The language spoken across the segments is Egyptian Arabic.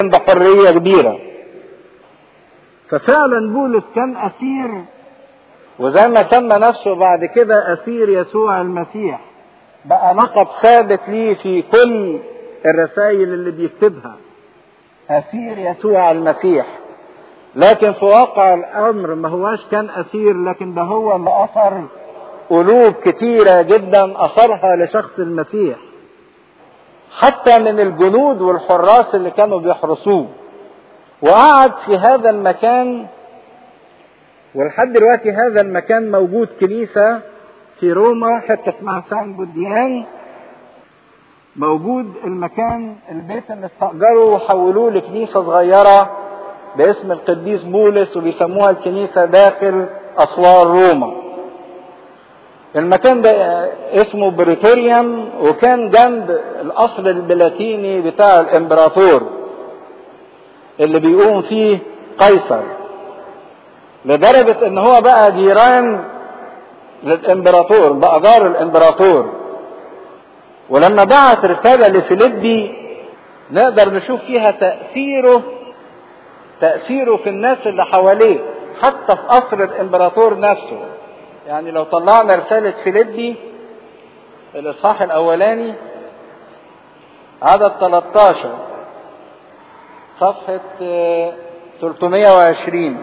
بحرية كبيرة ففعلا بولس كان أسير وزي ما سمى نفسه بعد كده أسير يسوع المسيح بقى لقب ثابت ليه في كل الرسائل اللي بيكتبها أسير يسوع المسيح لكن في واقع الأمر ما هواش كان أسير لكن ده هو اللي أثر قلوب كتيرة جدا أثرها لشخص المسيح حتى من الجنود والحراس اللي كانوا بيحرسوه وقعد في هذا المكان ولحد دلوقتي هذا المكان موجود كنيسة في روما حتى اسمها سان بوديان موجود المكان البيت اللي استأجره وحولوه لكنيسة صغيرة باسم القديس بولس وبيسموها الكنيسة داخل أسوار روما المكان ده اسمه بريتوريوم وكان جنب القصر البلاتيني بتاع الامبراطور اللي بيقوم فيه قيصر لدرجة ان هو بقى جيران للامبراطور بقى جار الامبراطور ولما بعت رسالة لفيليبي نقدر نشوف فيها تأثيره تأثيره في الناس اللي حواليه حتى في قصر الامبراطور نفسه يعني لو طلعنا رسالة فيليبي الإصحاح الأولاني عدد 13 صفحة 320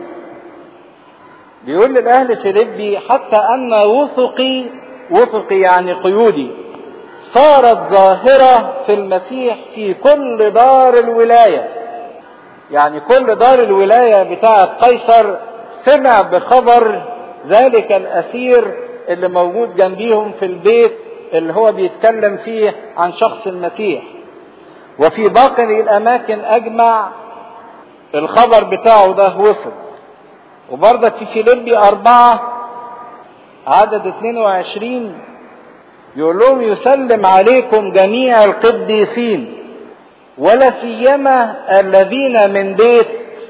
بيقول للأهل فيليبي حتى أن وثقي وثقي يعني قيودي صارت ظاهرة في المسيح في كل دار الولاية يعني كل دار الولاية بتاعة قيصر سمع بخبر ذلك الأسير اللي موجود جنبيهم في البيت اللي هو بيتكلم فيه عن شخص المسيح وفي باقي الأماكن أجمع الخبر بتاعه ده وصل وبرضك في فيليبي أربعة عدد 22 يقول لهم يسلم عليكم جميع القديسين ولا سيما الذين من بيت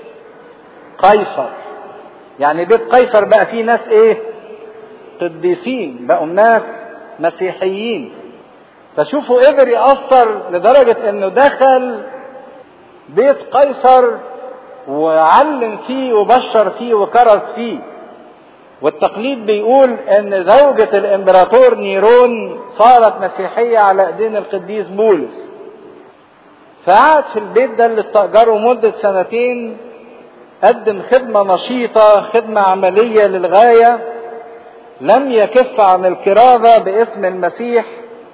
قيصر يعني بيت قيصر بقى فيه ناس ايه قديسين بقوا ناس مسيحيين فشوفوا قدر يأثر لدرجة انه دخل بيت قيصر وعلم فيه وبشر فيه وكرز فيه والتقليد بيقول ان زوجة الامبراطور نيرون صارت مسيحية على ايدين القديس بولس فقعد في البيت ده اللي استأجره مدة سنتين قدم خدمة نشيطة خدمة عملية للغاية لم يكف عن الكرازة باسم المسيح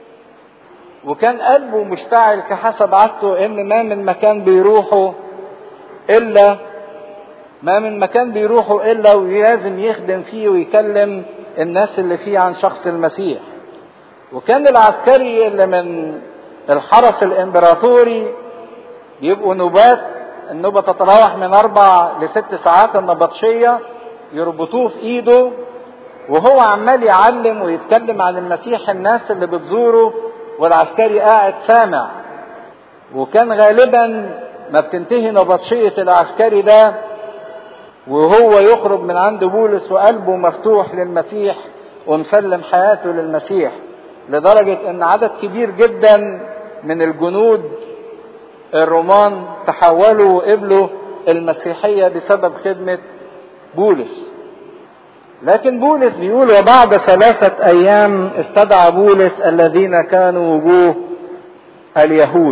وكان قلبه مشتعل كحسب عادته ان ما من مكان بيروحه الا ما من مكان بيروحوا الا ولازم يخدم فيه ويكلم الناس اللي فيه عن شخص المسيح وكان العسكري اللي من الحرس الامبراطوري يبقوا نوبات النوبة تتراوح من اربع لست ساعات النبطشية يربطوه في ايده وهو عمال يعلم ويتكلم عن المسيح الناس اللي بتزوره والعسكري قاعد سامع وكان غالبا ما بتنتهي نبطشية العسكري ده وهو يخرج من عند بولس وقلبه مفتوح للمسيح ومسلم حياته للمسيح لدرجة ان عدد كبير جدا من الجنود الرومان تحولوا وقبلوا المسيحية بسبب خدمة بولس لكن بولس بيقول وبعد ثلاثة أيام استدعى بولس الذين كانوا وجوه اليهود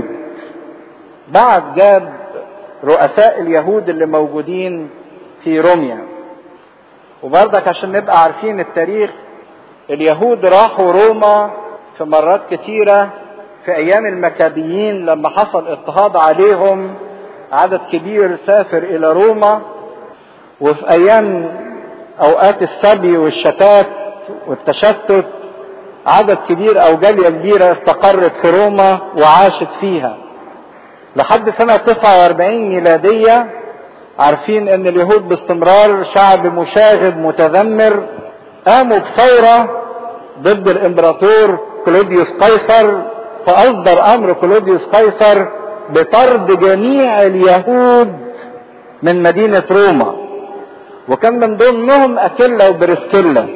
بعد جاب رؤساء اليهود اللي موجودين في روميا وبرضك عشان نبقى عارفين التاريخ اليهود راحوا روما في مرات كتيرة في أيام المكابيين لما حصل اضطهاد عليهم عدد كبير سافر إلى روما وفي أيام أوقات السبي والشتات والتشتت عدد كبير أو جالية كبيرة استقرت في روما وعاشت فيها لحد سنة 49 ميلادية عارفين ان اليهود باستمرار شعب مشاغب متذمر قاموا بثورة ضد الامبراطور كلوديوس قيصر فاصدر امر كلوديوس قيصر بطرد جميع اليهود من مدينة روما وكان من ضمنهم اكيلا وبرسكيلا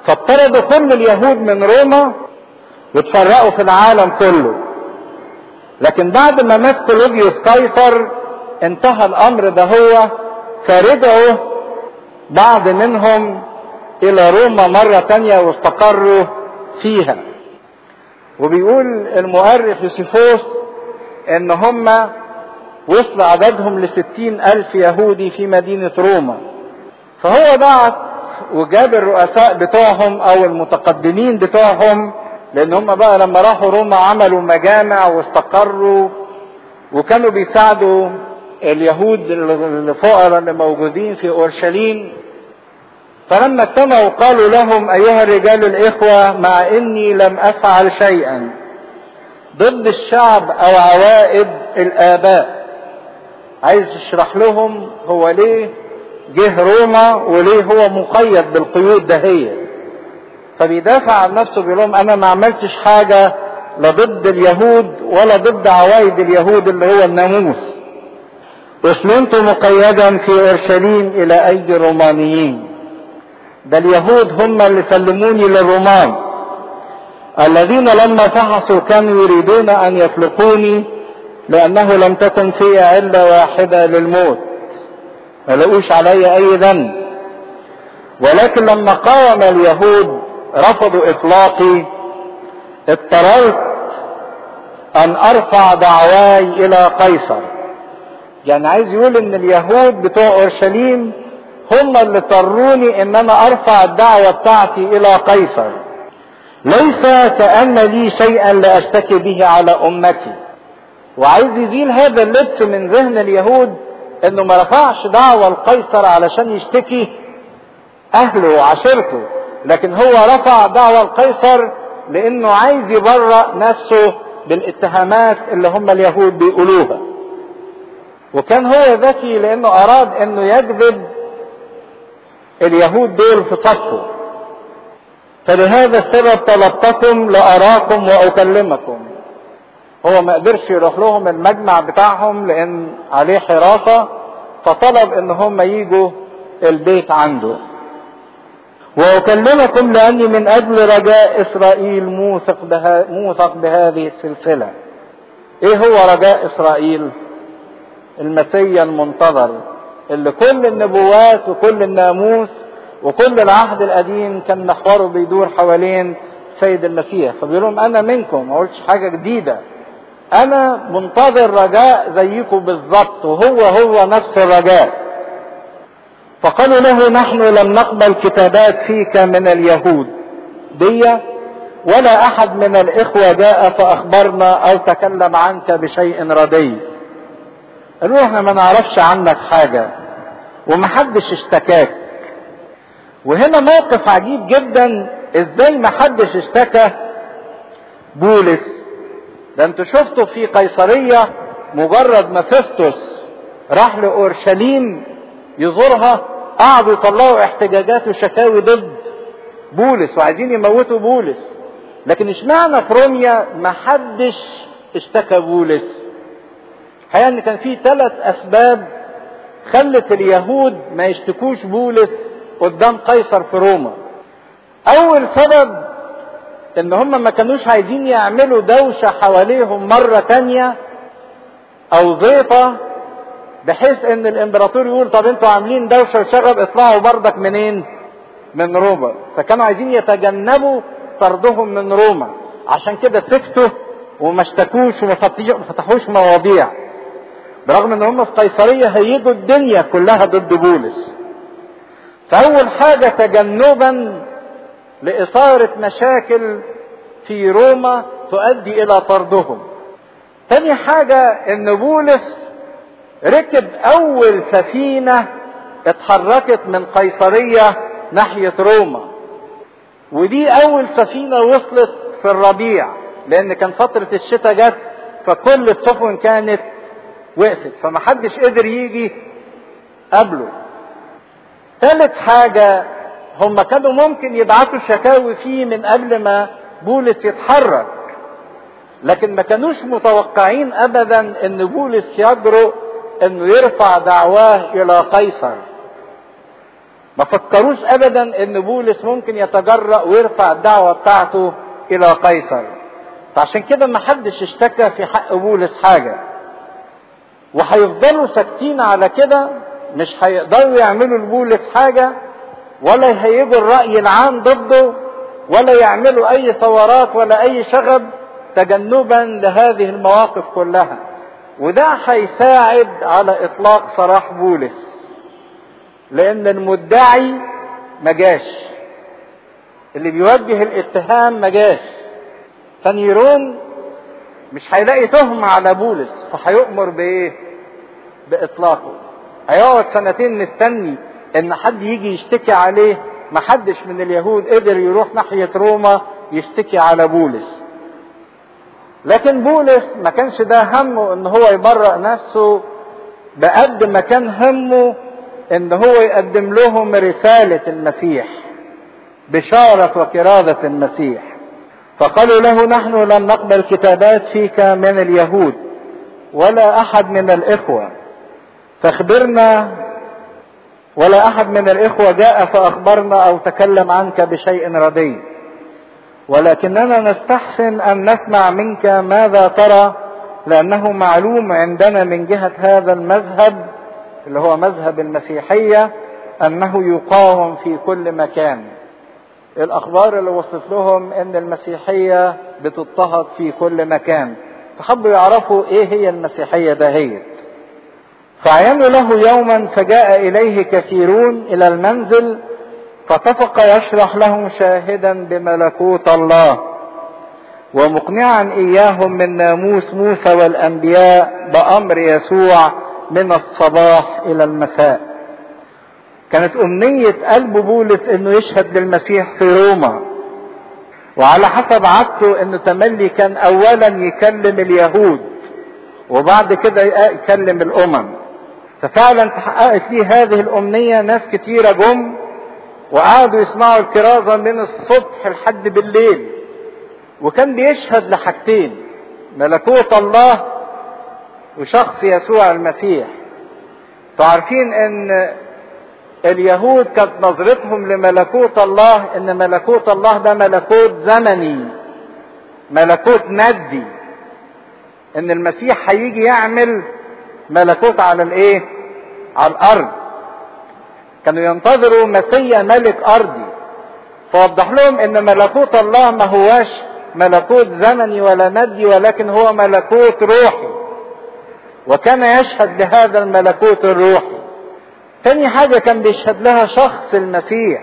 فاطردوا كل اليهود من روما وتفرقوا في العالم كله لكن بعد ما مات كلوديوس قيصر انتهى الامر ده هو فرجعوا بعض منهم الى روما مرة تانية واستقروا فيها وبيقول المؤرخ يوسيفوس ان هم وصل عددهم لستين الف يهودي في مدينة روما فهو بعت وجاب الرؤساء بتوعهم او المتقدمين بتوعهم لان هم بقى لما راحوا روما عملوا مجامع واستقروا وكانوا بيساعدوا اليهود الفقراء اللي موجودين في اورشليم فلما اجتمعوا قالوا لهم ايها الرجال الاخوه مع اني لم افعل شيئا ضد الشعب او عوائد الاباء عايز يشرح لهم هو ليه جه روما وليه هو مقيد بالقيود دهية فبيدافع عن نفسه بيقول لهم انا ما عملتش حاجه لا ضد اليهود ولا ضد عوايد اليهود اللي هو الناموس اسلمت مقيدا في اورشليم الى ايدي الرومانيين ده اليهود هم اللي سلموني للرومان الذين لما فحصوا كانوا يريدون ان يطلقوني لانه لم تكن في عله واحده للموت ما لقوش علي اي ذنب ولكن لما قاوم اليهود رفضوا اطلاقي اضطررت ان ارفع دعواي الى قيصر يعني عايز يقول ان اليهود بتوع اورشليم هم اللي اضطروني ان انا ارفع الدعوة بتاعتي الى قيصر ليس كأن لي شيئا لاشتكي به على امتي وعايز يزيل هذا اللبس من ذهن اليهود انه ما رفعش دعوة لقيصر علشان يشتكي اهله وعشيرته لكن هو رفع دعوة لقيصر لانه عايز يبرأ نفسه بالاتهامات اللي هم اليهود بيقولوها وكان هو ذكي لانه اراد انه يجذب اليهود دول في صفه فلهذا السبب طلبتكم لاراكم واكلمكم هو ما قدرش يروح لهم المجمع بتاعهم لان عليه حراسة فطلب ان هم يجوا البيت عنده واكلمكم لاني من اجل رجاء اسرائيل موثق, بها موثق بهذه السلسلة ايه هو رجاء اسرائيل المسيا المنتظر اللي كل النبوات وكل الناموس وكل العهد القديم كان محوره بيدور حوالين سيد المسيح فبيقول لهم انا منكم ما قلتش حاجه جديده انا منتظر رجاء زيكم بالظبط وهو هو نفس الرجاء فقالوا له نحن لم نقبل كتابات فيك من اليهود دي ولا احد من الاخوه جاء فاخبرنا او تكلم عنك بشيء ردي قالوا احنا ما نعرفش عنك حاجه ومحدش اشتكاك وهنا موقف عجيب جدا ازاي محدش اشتكى بولس ده انتوا شفتوا في قيصرية مجرد ما فيستوس راح لأورشليم يزورها قعدوا يطلعوا احتجاجات وشكاوي ضد بولس وعايزين يموتوا بولس لكن اشمعنى في روميا ما حدش اشتكى بولس الحقيقة ان كان في ثلاث اسباب خلت اليهود ما يشتكوش بولس قدام قيصر في روما اول سبب ان هم ما كانوش عايزين يعملوا دوشة حواليهم مرة تانية او زيطة بحيث ان الامبراطور يقول طب انتوا عاملين دوشة وشغب اطلعوا بردك منين من روما فكانوا عايزين يتجنبوا طردهم من روما عشان كده سكتوا وما اشتكوش وما فتحوش مواضيع برغم ان هم في قيصرية هيجوا الدنيا كلها ضد بولس فاول حاجة تجنبا لإثارة مشاكل في روما تؤدي إلى طردهم. تاني حاجة إن بولس ركب أول سفينة اتحركت من قيصرية ناحية روما. ودي أول سفينة وصلت في الربيع لأن كان فترة الشتاء جت فكل السفن كانت وقفت فمحدش قدر يجي قبله. ثالث حاجة هم كانوا ممكن يبعتوا شكاوي فيه من قبل ما بولس يتحرك لكن ما كانوش متوقعين ابدا ان بولس يجرؤ انه يرفع دعواه الى قيصر ما فكروش ابدا ان بولس ممكن يتجرأ ويرفع الدعوة بتاعته الى قيصر فعشان كده ما حدش اشتكى في حق بولس حاجة وهيفضلوا ساكتين على كده مش هيقدروا يعملوا لبولس حاجة ولا هيجوا الرأي العام ضده ولا يعملوا أي ثورات ولا أي شغب تجنبا لهذه المواقف كلها وده هيساعد على إطلاق سراح بولس لأن المدعي مجاش اللي بيوجه الاتهام مجاش فنيرون مش هيلاقي تهمة على بولس فهيؤمر بإيه؟ بإطلاقه هيقعد سنتين مستني إن حد يجي يشتكي عليه محدش من اليهود قدر يروح ناحية روما يشتكي على بولس لكن بولس ما كانش ده همه ان هو يبرأ نفسه بقد ما كان همه ان هو يقدم لهم رسالة المسيح بشارة وكرادة المسيح فقالوا له نحن لن نقبل كتابات فيك من اليهود ولا احد من الاخوة فاخبرنا ولا احد من الاخوة جاء فاخبرنا او تكلم عنك بشيء ردي ولكننا نستحسن ان نسمع منك ماذا ترى لانه معلوم عندنا من جهة هذا المذهب اللي هو مذهب المسيحية انه يقاوم في كل مكان الاخبار اللي وصلت لهم ان المسيحية بتضطهد في كل مكان فحبوا يعرفوا ايه هي المسيحية دهيت فعينوا له يوما فجاء اليه كثيرون الى المنزل فطفق يشرح لهم شاهدا بملكوت الله ومقنعا اياهم من ناموس موسى والانبياء بامر يسوع من الصباح الى المساء كانت امنية قلب بولس انه يشهد للمسيح في روما وعلى حسب عادته انه تملي كان اولا يكلم اليهود وبعد كده يكلم الامم ففعلا تحققت فيه هذه الامنية ناس كتيرة جم وقعدوا يسمعوا الكرازة من الصبح لحد بالليل وكان بيشهد لحاجتين ملكوت الله وشخص يسوع المسيح تعرفين ان اليهود كانت نظرتهم لملكوت الله ان ملكوت الله ده ملكوت زمني ملكوت مادي ان المسيح هيجي يعمل ملكوت على الايه على الارض كانوا ينتظروا مسيا ملك ارضي فوضح لهم ان ملكوت الله ما هواش ملكوت زمني ولا مادي ولكن هو ملكوت روحي وكان يشهد لهذا الملكوت الروحي تاني حاجة كان بيشهد لها شخص المسيح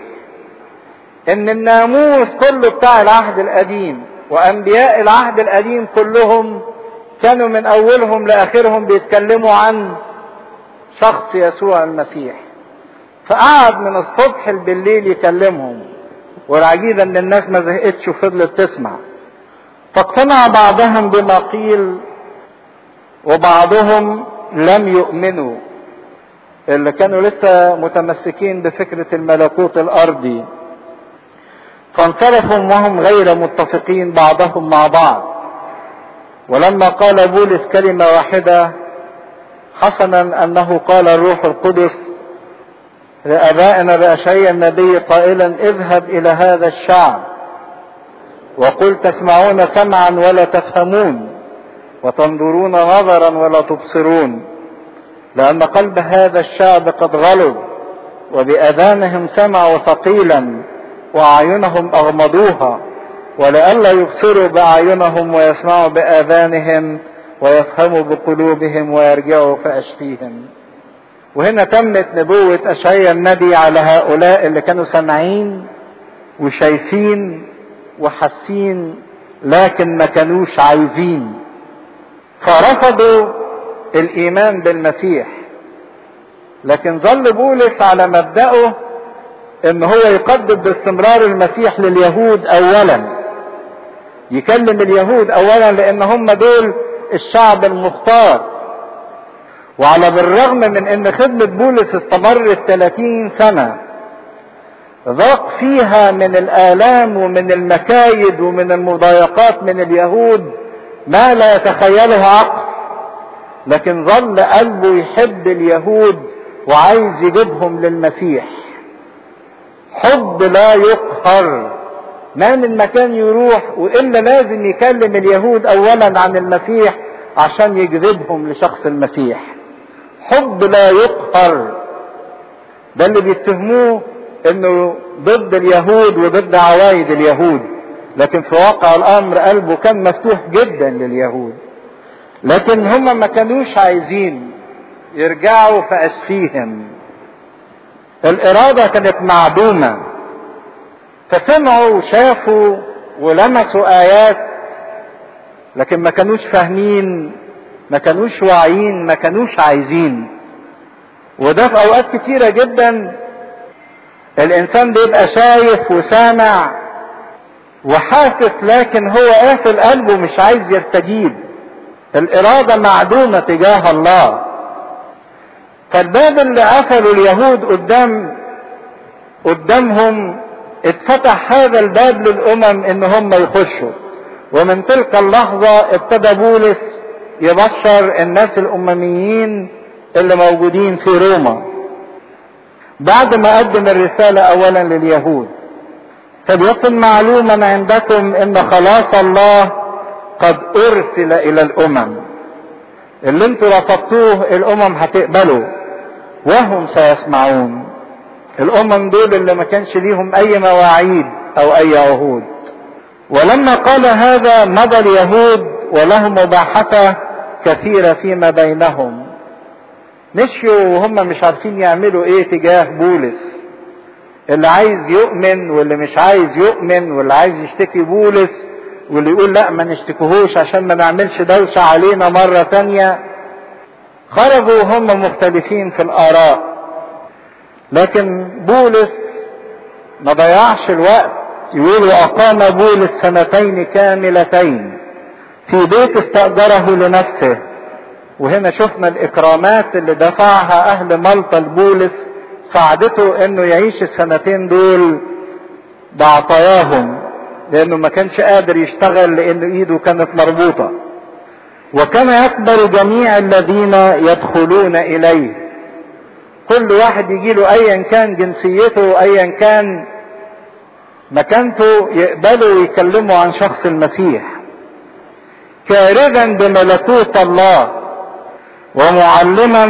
ان الناموس كله بتاع العهد القديم وانبياء العهد القديم كلهم كانوا من اولهم لاخرهم بيتكلموا عن شخص يسوع المسيح فقعد من الصبح بالليل يكلمهم والعجيب ان الناس ما زهقتش وفضلت تسمع فاقتنع بعضهم بما قيل وبعضهم لم يؤمنوا اللي كانوا لسه متمسكين بفكرة الملكوت الأرضي فانصرفوا وهم غير متفقين بعضهم مع بعض ولما قال بولس كلمة واحدة حسنا أنه قال الروح القدس لآبائنا بأشعيا النبي قائلا اذهب إلى هذا الشعب وقل تسمعون سمعا ولا تفهمون وتنظرون نظرا ولا تبصرون لأن قلب هذا الشعب قد غلظ وبأذانهم سمعوا ثقيلا وأعينهم أغمضوها ولئلا يبصروا بأعينهم ويسمعوا بآذانهم ويفهموا بقلوبهم ويرجعوا فأشفيهم وهنا تمت نبوة أشعيا النبي على هؤلاء اللي كانوا سامعين وشايفين وحاسين لكن ما كانوش عايزين فرفضوا الايمان بالمسيح لكن ظل بولس على مبدأه ان هو يقدم باستمرار المسيح لليهود اولا يكلم اليهود اولا لان هم دول الشعب المختار وعلى بالرغم من ان خدمة بولس استمرت 30 سنة ذاق فيها من الآلام ومن المكايد ومن المضايقات من اليهود ما لا يتخيله عقل لكن ظل قلبه يحب اليهود وعايز يجيبهم للمسيح حب لا يقهر ما من مكان يروح والا لازم يكلم اليهود اولا عن المسيح عشان يجذبهم لشخص المسيح حب لا يقهر ده اللي بيتهموه انه ضد اليهود وضد عوايد اليهود لكن في واقع الامر قلبه كان مفتوح جدا لليهود لكن هم ما كانوش عايزين يرجعوا في اسفيهم الاراده كانت معدومه فسمعوا وشافوا ولمسوا ايات لكن ما كانوش فاهمين ما كانوش واعيين ما كانوش عايزين وده في اوقات كتيرة جدا الانسان بيبقى شايف وسامع وحاسس لكن هو قافل قلبه مش عايز يستجيب الارادة معدومة تجاه الله فالباب اللي قفلوا اليهود قدام قدامهم اتفتح هذا الباب للامم ان هم يخشوا ومن تلك اللحظة ابتدى بولس يبشر الناس الامميين اللي موجودين في روما بعد ما قدم الرسالة اولا لليهود فليكن معلوما عندكم ان خلاص الله قد ارسل الى الامم اللي انتوا رفضتوه الامم هتقبلوا وهم سيسمعون الامم دول اللي ما كانش ليهم اي مواعيد او اي عهود ولما قال هذا مضى اليهود ولهم مباحثة كثيرة فيما بينهم مشيوا وهم مش عارفين يعملوا ايه تجاه بولس اللي عايز يؤمن واللي مش عايز يؤمن واللي عايز يشتكي بولس واللي يقول لا ما نشتكيهوش عشان ما نعملش دوشة علينا مرة تانية خرجوا وهم مختلفين في الآراء لكن بولس ما ضيعش الوقت يقول وأقام بولس سنتين كاملتين في بيت استأجره لنفسه وهنا شفنا الإكرامات اللي دفعها أهل مالطا لبولس ساعدته إنه يعيش السنتين دول بعطاياهم لأنه ما كانش قادر يشتغل لأن إيده كانت مربوطة وكان يقبل جميع الذين يدخلون إليه كل واحد يجي له ايا كان جنسيته ايا كان مكانته يقبلوا ويكلموا عن شخص المسيح كارثا بملكوت الله ومعلما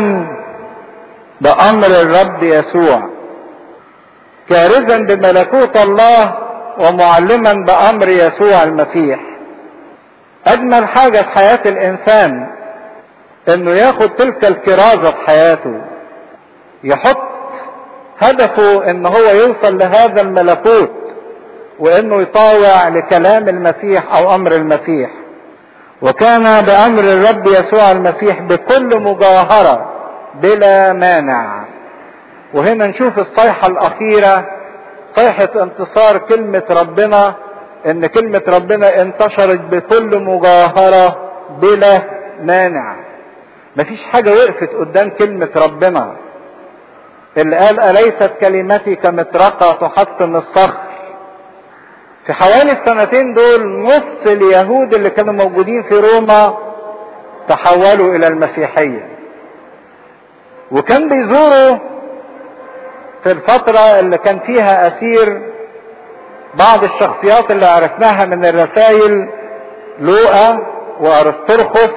بامر الرب يسوع كارثا بملكوت الله ومعلما بامر يسوع المسيح اجمل حاجه في حياه الانسان انه ياخد تلك الكرازه في حياته يحط هدفه ان هو يوصل لهذا الملكوت وانه يطاوع لكلام المسيح او امر المسيح وكان بامر الرب يسوع المسيح بكل مجاهره بلا مانع وهنا نشوف الصيحه الاخيره صيحه انتصار كلمه ربنا ان كلمه ربنا انتشرت بكل مجاهره بلا مانع مفيش حاجه وقفت قدام كلمه ربنا اللي قال أليست كلمتي كمطرقة تحطم الصخر في حوالي السنتين دول نص اليهود اللي كانوا موجودين في روما تحولوا إلى المسيحية وكان بيزوروا في الفترة اللي كان فيها أسير بعض الشخصيات اللي عرفناها من الرسائل لوقا وأرسطرخس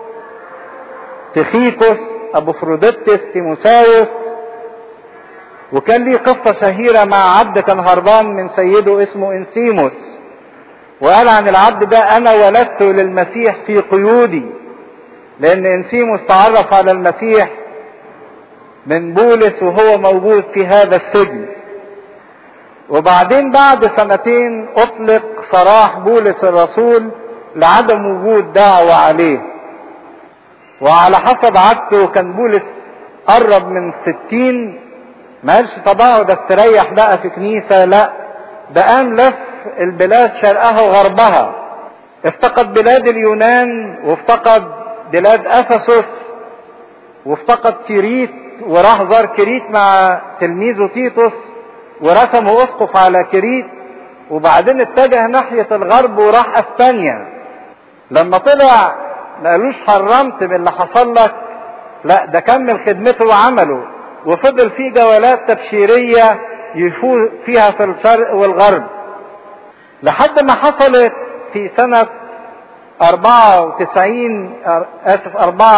تخيكوس أبو فروديتس تيموساوس وكان ليه قصة شهيرة مع عبد كان هربان من سيده اسمه انسيموس وقال عن العبد ده انا ولدت للمسيح في قيودي لان انسيموس تعرف على المسيح من بولس وهو موجود في هذا السجن وبعدين بعد سنتين اطلق سراح بولس الرسول لعدم وجود دعوة عليه وعلى حسب عادته كان بولس قرب من ستين ما قالش طب اقعد استريح بقى في كنيسة لا ده قام لف البلاد شرقها وغربها افتقد بلاد اليونان وافتقد بلاد افسس وافتقد كريت وراح زار كريت مع تلميذه تيتوس ورسمه اسقف على كريت وبعدين اتجه ناحية الغرب وراح اسبانيا لما طلع ما قالوش حرمت باللي حصل لك لا ده كمل خدمته وعمله وفضل في جولات تبشيرية يفوز فيها في الشرق والغرب لحد ما حصلت في سنة 94 آسف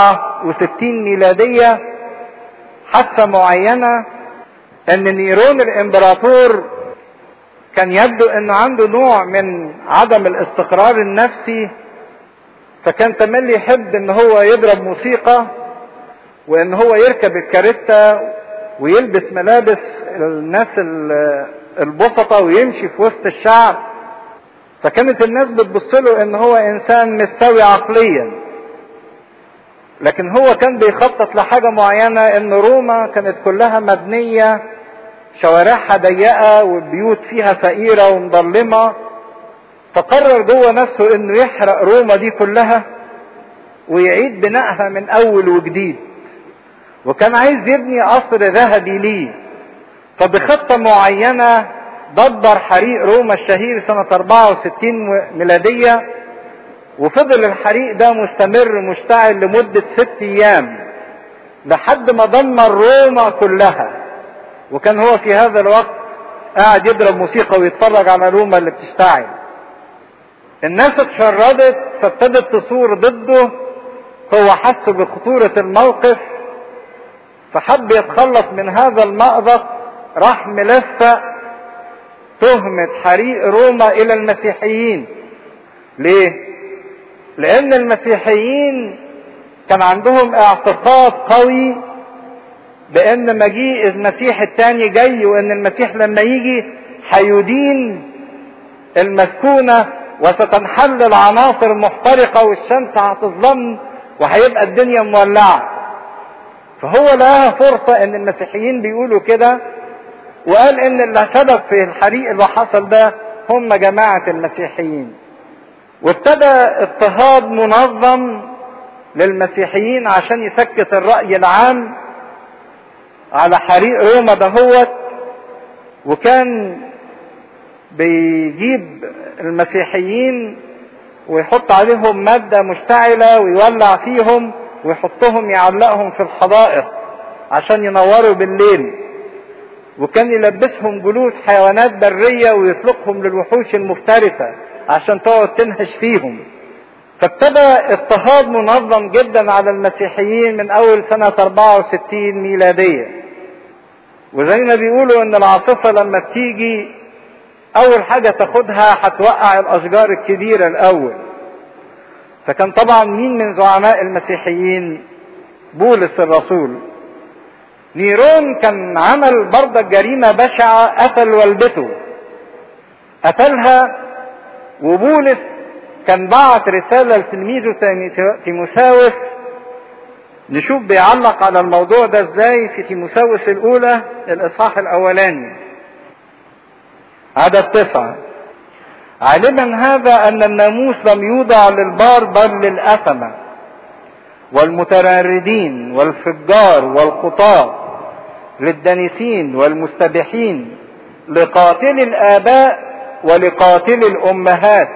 64 ميلادية حادثة معينة ان نيرون الامبراطور كان يبدو ان عنده نوع من عدم الاستقرار النفسي فكان تملي يحب ان هو يضرب موسيقى وان هو يركب الكاريتا ويلبس ملابس الناس البسطة ويمشي في وسط الشعب فكانت الناس بتبص له ان هو انسان مش سوي عقليا لكن هو كان بيخطط لحاجة معينة ان روما كانت كلها مبنية شوارعها ضيقة والبيوت فيها فقيرة ومظلمة فقرر جوه نفسه انه يحرق روما دي كلها ويعيد بنائها من اول وجديد وكان عايز يبني قصر ذهبي ليه فبخطة معينة دبر حريق روما الشهير سنة 64 ميلادية وفضل الحريق ده مستمر مشتعل لمدة ست ايام لحد ما دمر روما كلها وكان هو في هذا الوقت قاعد يضرب موسيقى ويتفرج على روما اللي بتشتعل الناس اتشردت فابتدت تصور ضده هو حس بخطورة الموقف فحب يتخلص من هذا المأزق راح ملفق تهمة حريق روما إلى المسيحيين ليه؟ لأن المسيحيين كان عندهم اعتقاد قوي بأن مجيء المسيح الثاني جاي وأن المسيح لما يجي هيدين المسكونة وستنحل العناصر محترقة والشمس هتظلم وهيبقى الدنيا مولعة فهو لقاها فرصة ان المسيحيين بيقولوا كده وقال ان اللي سبب في الحريق اللي حصل ده هم جماعة المسيحيين وابتدى اضطهاد منظم للمسيحيين عشان يسكت الرأي العام على حريق روما دهوت وكان بيجيب المسيحيين ويحط عليهم مادة مشتعلة ويولع فيهم ويحطهم يعلقهم في الحدائق عشان ينوروا بالليل وكان يلبسهم جلود حيوانات برية ويطلقهم للوحوش المفترسة عشان تقعد تنهش فيهم فابتدى اضطهاد منظم جدا على المسيحيين من اول سنة 64 ميلادية وزي ما بيقولوا ان العاصفة لما بتيجي اول حاجة تاخدها هتوقع الاشجار الكبيرة الاول فكان طبعا مين من زعماء المسيحيين بولس الرسول نيرون كان عمل برضه جريمة بشعة قتل والدته قتلها وبولس كان بعت رسالة لتلميذه تيموساوس نشوف بيعلق على الموضوع ده ازاي في تيموساوس الاولى الاصحاح الاولاني عدد تسعة عالما هذا ان الناموس لم يوضع للبار بل للأثمة والمترددين والفجار والخطاة للدنسين والمستبحين لقاتل الآباء ولقاتل الأمهات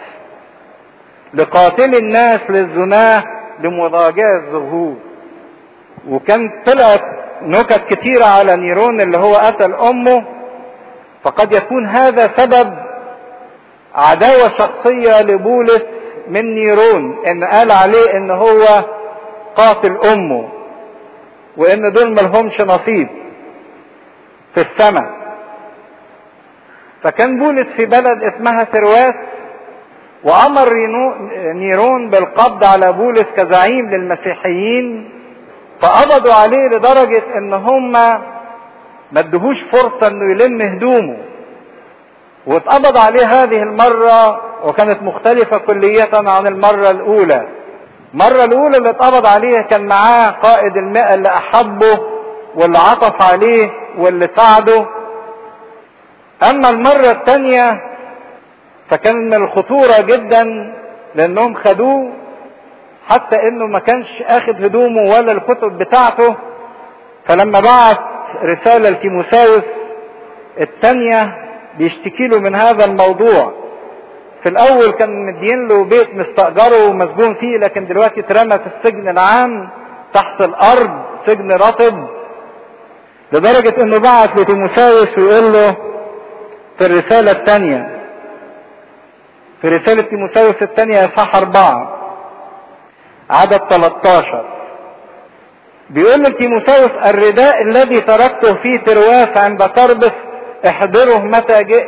لقاتل الناس للزناه لمضاجع الظهور وكان طلعت نكت كتيرة على نيرون اللي هو قتل أمه فقد يكون هذا سبب عداوة شخصية لبولس من نيرون ان قال عليه ان هو قاتل امه وان دول ملهمش نصيب في السماء فكان بولس في بلد اسمها ترواس وامر نيرون بالقبض على بولس كزعيم للمسيحيين فقبضوا عليه لدرجة ان هم ما ادهوش فرصة انه يلم هدومه واتقبض عليه هذه المرة وكانت مختلفة كلية عن المرة الأولى. المرة الأولى اللي اتقبض عليها كان معاه قائد المئة اللي أحبه واللي عطف عليه واللي ساعده. أما المرة الثانية فكان من الخطورة جدا لأنهم خدوه حتى إنه ما كانش آخد هدومه ولا الكتب بتاعته فلما بعت رسالة لتيموساوس الثانية بيشتكي له من هذا الموضوع في الاول كان مدين له بيت مستأجره ومسجون فيه لكن دلوقتي اترمى في السجن العام تحت الارض سجن رطب لدرجة انه بعت لتيموساوس ويقول له في الرسالة الثانية في رسالة تيموثاوس الثانية إصحاح أربعة عدد 13 بيقول لتيموثاوس الرداء الذي تركته في ترواس عند قربس احضره متى جئت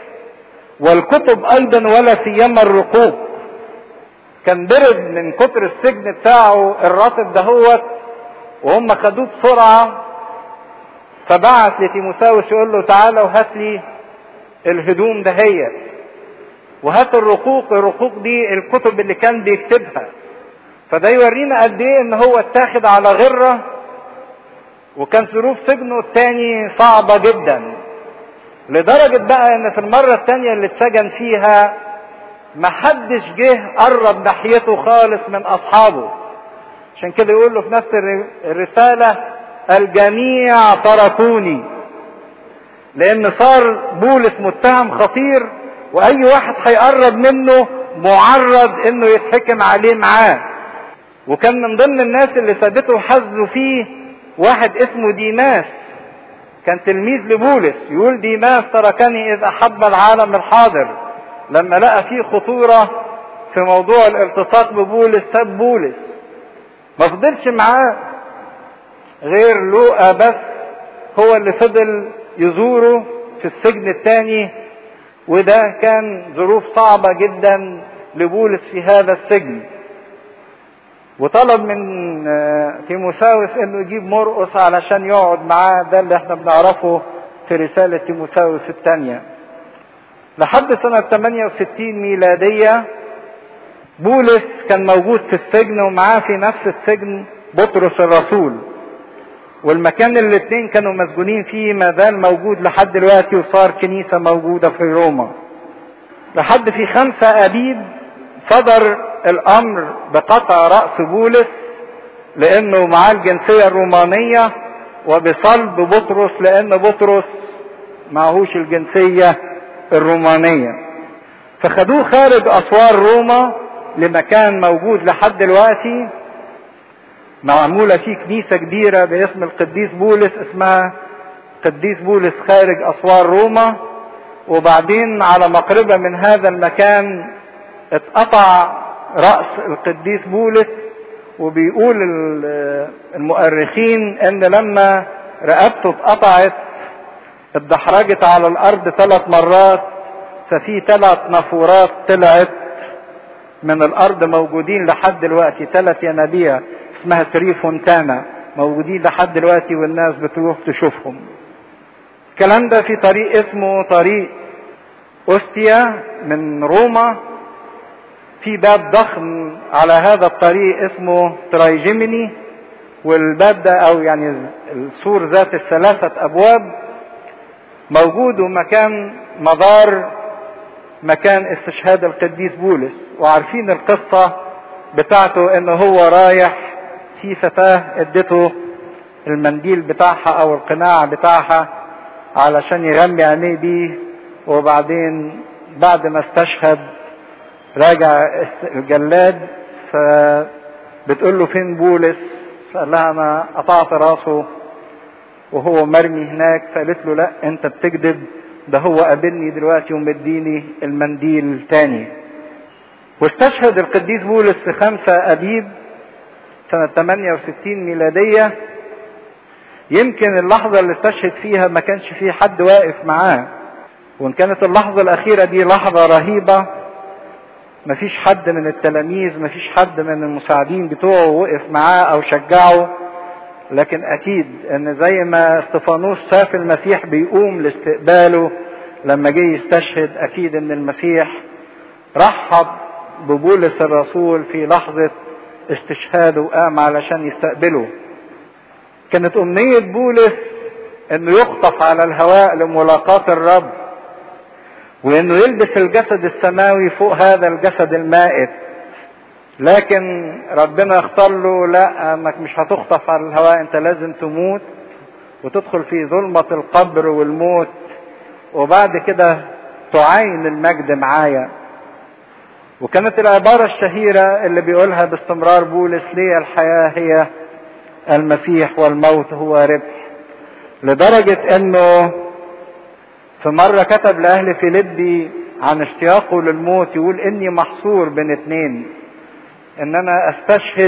والكتب ايضا ولا سيما الرقوق كان برد من كتر السجن بتاعه الراتب دهوت وهم خدوه بسرعة فبعت لتيموثاوس يقول له تعالى وهات لي الهدوم دهيت وهات الرقوق الرقوق دي الكتب اللي كان بيكتبها فده يورينا قد ايه ان هو اتاخد على غره وكان ظروف سجنه التاني صعبة جدا لدرجة بقى ان في المرة التانية اللي اتسجن فيها محدش جه قرب ناحيته خالص من اصحابه عشان كده يقول له في نفس الرسالة الجميع تركوني لان صار بولس متهم خطير واي واحد هيقرب منه معرض انه يتحكم عليه معاه وكان من ضمن الناس اللي سابته وحزوا فيه واحد اسمه ديماس كان تلميذ لبولس يقول ديماس تركني اذ احب العالم الحاضر لما لقى فيه خطورة في موضوع الالتصاق ببولس ساب بولس ما فضلش معاه غير لوقا بس هو اللي فضل يزوره في السجن الثاني وده كان ظروف صعبة جدا لبولس في هذا السجن وطلب من تيموساوس انه يجيب مرقس علشان يقعد معاه ده اللي احنا بنعرفه في رسالة تيموساوس الثانية لحد سنة 68 ميلادية بولس كان موجود في السجن ومعاه في نفس السجن بطرس الرسول والمكان اللي الاثنين كانوا مسجونين فيه ما زال موجود لحد دلوقتي وصار كنيسة موجودة في روما لحد في خمسة أبيب صدر الأمر بقطع رأس بولس لأنه معاه الجنسية الرومانية وبصلب بطرس لأن بطرس معهوش الجنسية الرومانية فخدوه خارج أسوار روما لمكان موجود لحد دلوقتي معمولة فيه كنيسة كبيرة باسم القديس بولس اسمها قديس بولس خارج أسوار روما وبعدين على مقربة من هذا المكان اتقطع رأس القديس بولس وبيقول المؤرخين ان لما رقبته اتقطعت اتدحرجت على الارض ثلاث مرات ففي ثلاث نافورات طلعت من الارض موجودين لحد دلوقتي ثلاث ينابيع اسمها تري فونتانا موجودين لحد دلوقتي والناس بتروح تشوفهم الكلام ده في طريق اسمه طريق اوستيا من روما في باب ضخم على هذا الطريق اسمه ترايجيميني والباب ده او يعني السور ذات الثلاثة ابواب موجود ومكان مدار مكان استشهاد القديس بولس وعارفين القصة بتاعته ان هو رايح في فتاة ادته المنديل بتاعها او القناع بتاعها علشان يغمي عينيه بيه وبعدين بعد ما استشهد راجع الجلاد فبتقول له فين بولس فقال لها انا قطعت راسه وهو مرمي هناك فقالت له لا انت بتكذب ده هو قابلني دلوقتي ومديني المنديل تاني واستشهد القديس بولس في خمسة أبيب سنة 68 ميلادية يمكن اللحظة اللي استشهد فيها ما كانش فيه حد واقف معاه وإن كانت اللحظة الأخيرة دي لحظة رهيبة مفيش حد من التلاميذ مفيش حد من المساعدين بتوعه وقف معاه أو شجعه لكن أكيد إن زي ما استفانوس شاف المسيح بيقوم لاستقباله لما جه يستشهد أكيد إن المسيح رحب ببولس الرسول في لحظة استشهاده وقام علشان يستقبله كانت أمنية بولس إنه يخطف على الهواء لملاقاة الرب وإنه يلبس الجسد السماوي فوق هذا الجسد المائت لكن ربنا اختار له لا انك مش هتخطف على الهواء انت لازم تموت وتدخل في ظلمة القبر والموت وبعد كده تعاين المجد معايا وكانت العبارة الشهيرة اللي بيقولها باستمرار بولس لي الحياة هي المسيح والموت هو ربح لدرجة انه في مرة كتب لأهل فيليبي عن اشتياقه للموت يقول اني محصور بين اتنين ان انا استشهد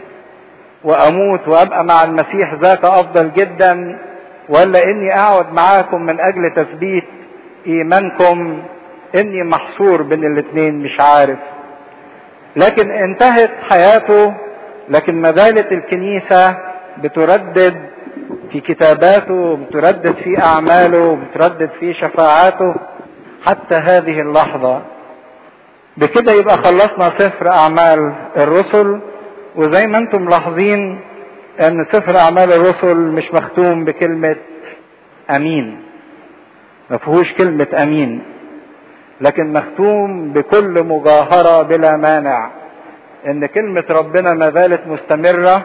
واموت وابقى مع المسيح ذاك افضل جدا ولا اني اقعد معاكم من اجل تثبيت ايمانكم اني محصور بين الاتنين مش عارف لكن انتهت حياته لكن ما زالت الكنيسة بتردد في كتاباته بتردد في اعماله بتردد في شفاعاته حتى هذه اللحظة بكده يبقى خلصنا سفر اعمال الرسل وزي ما انتم ملاحظين ان سفر اعمال الرسل مش مختوم بكلمة امين ما فيهوش كلمة امين لكن مختوم بكل مجاهرة بلا مانع ان كلمة ربنا ما زالت مستمرة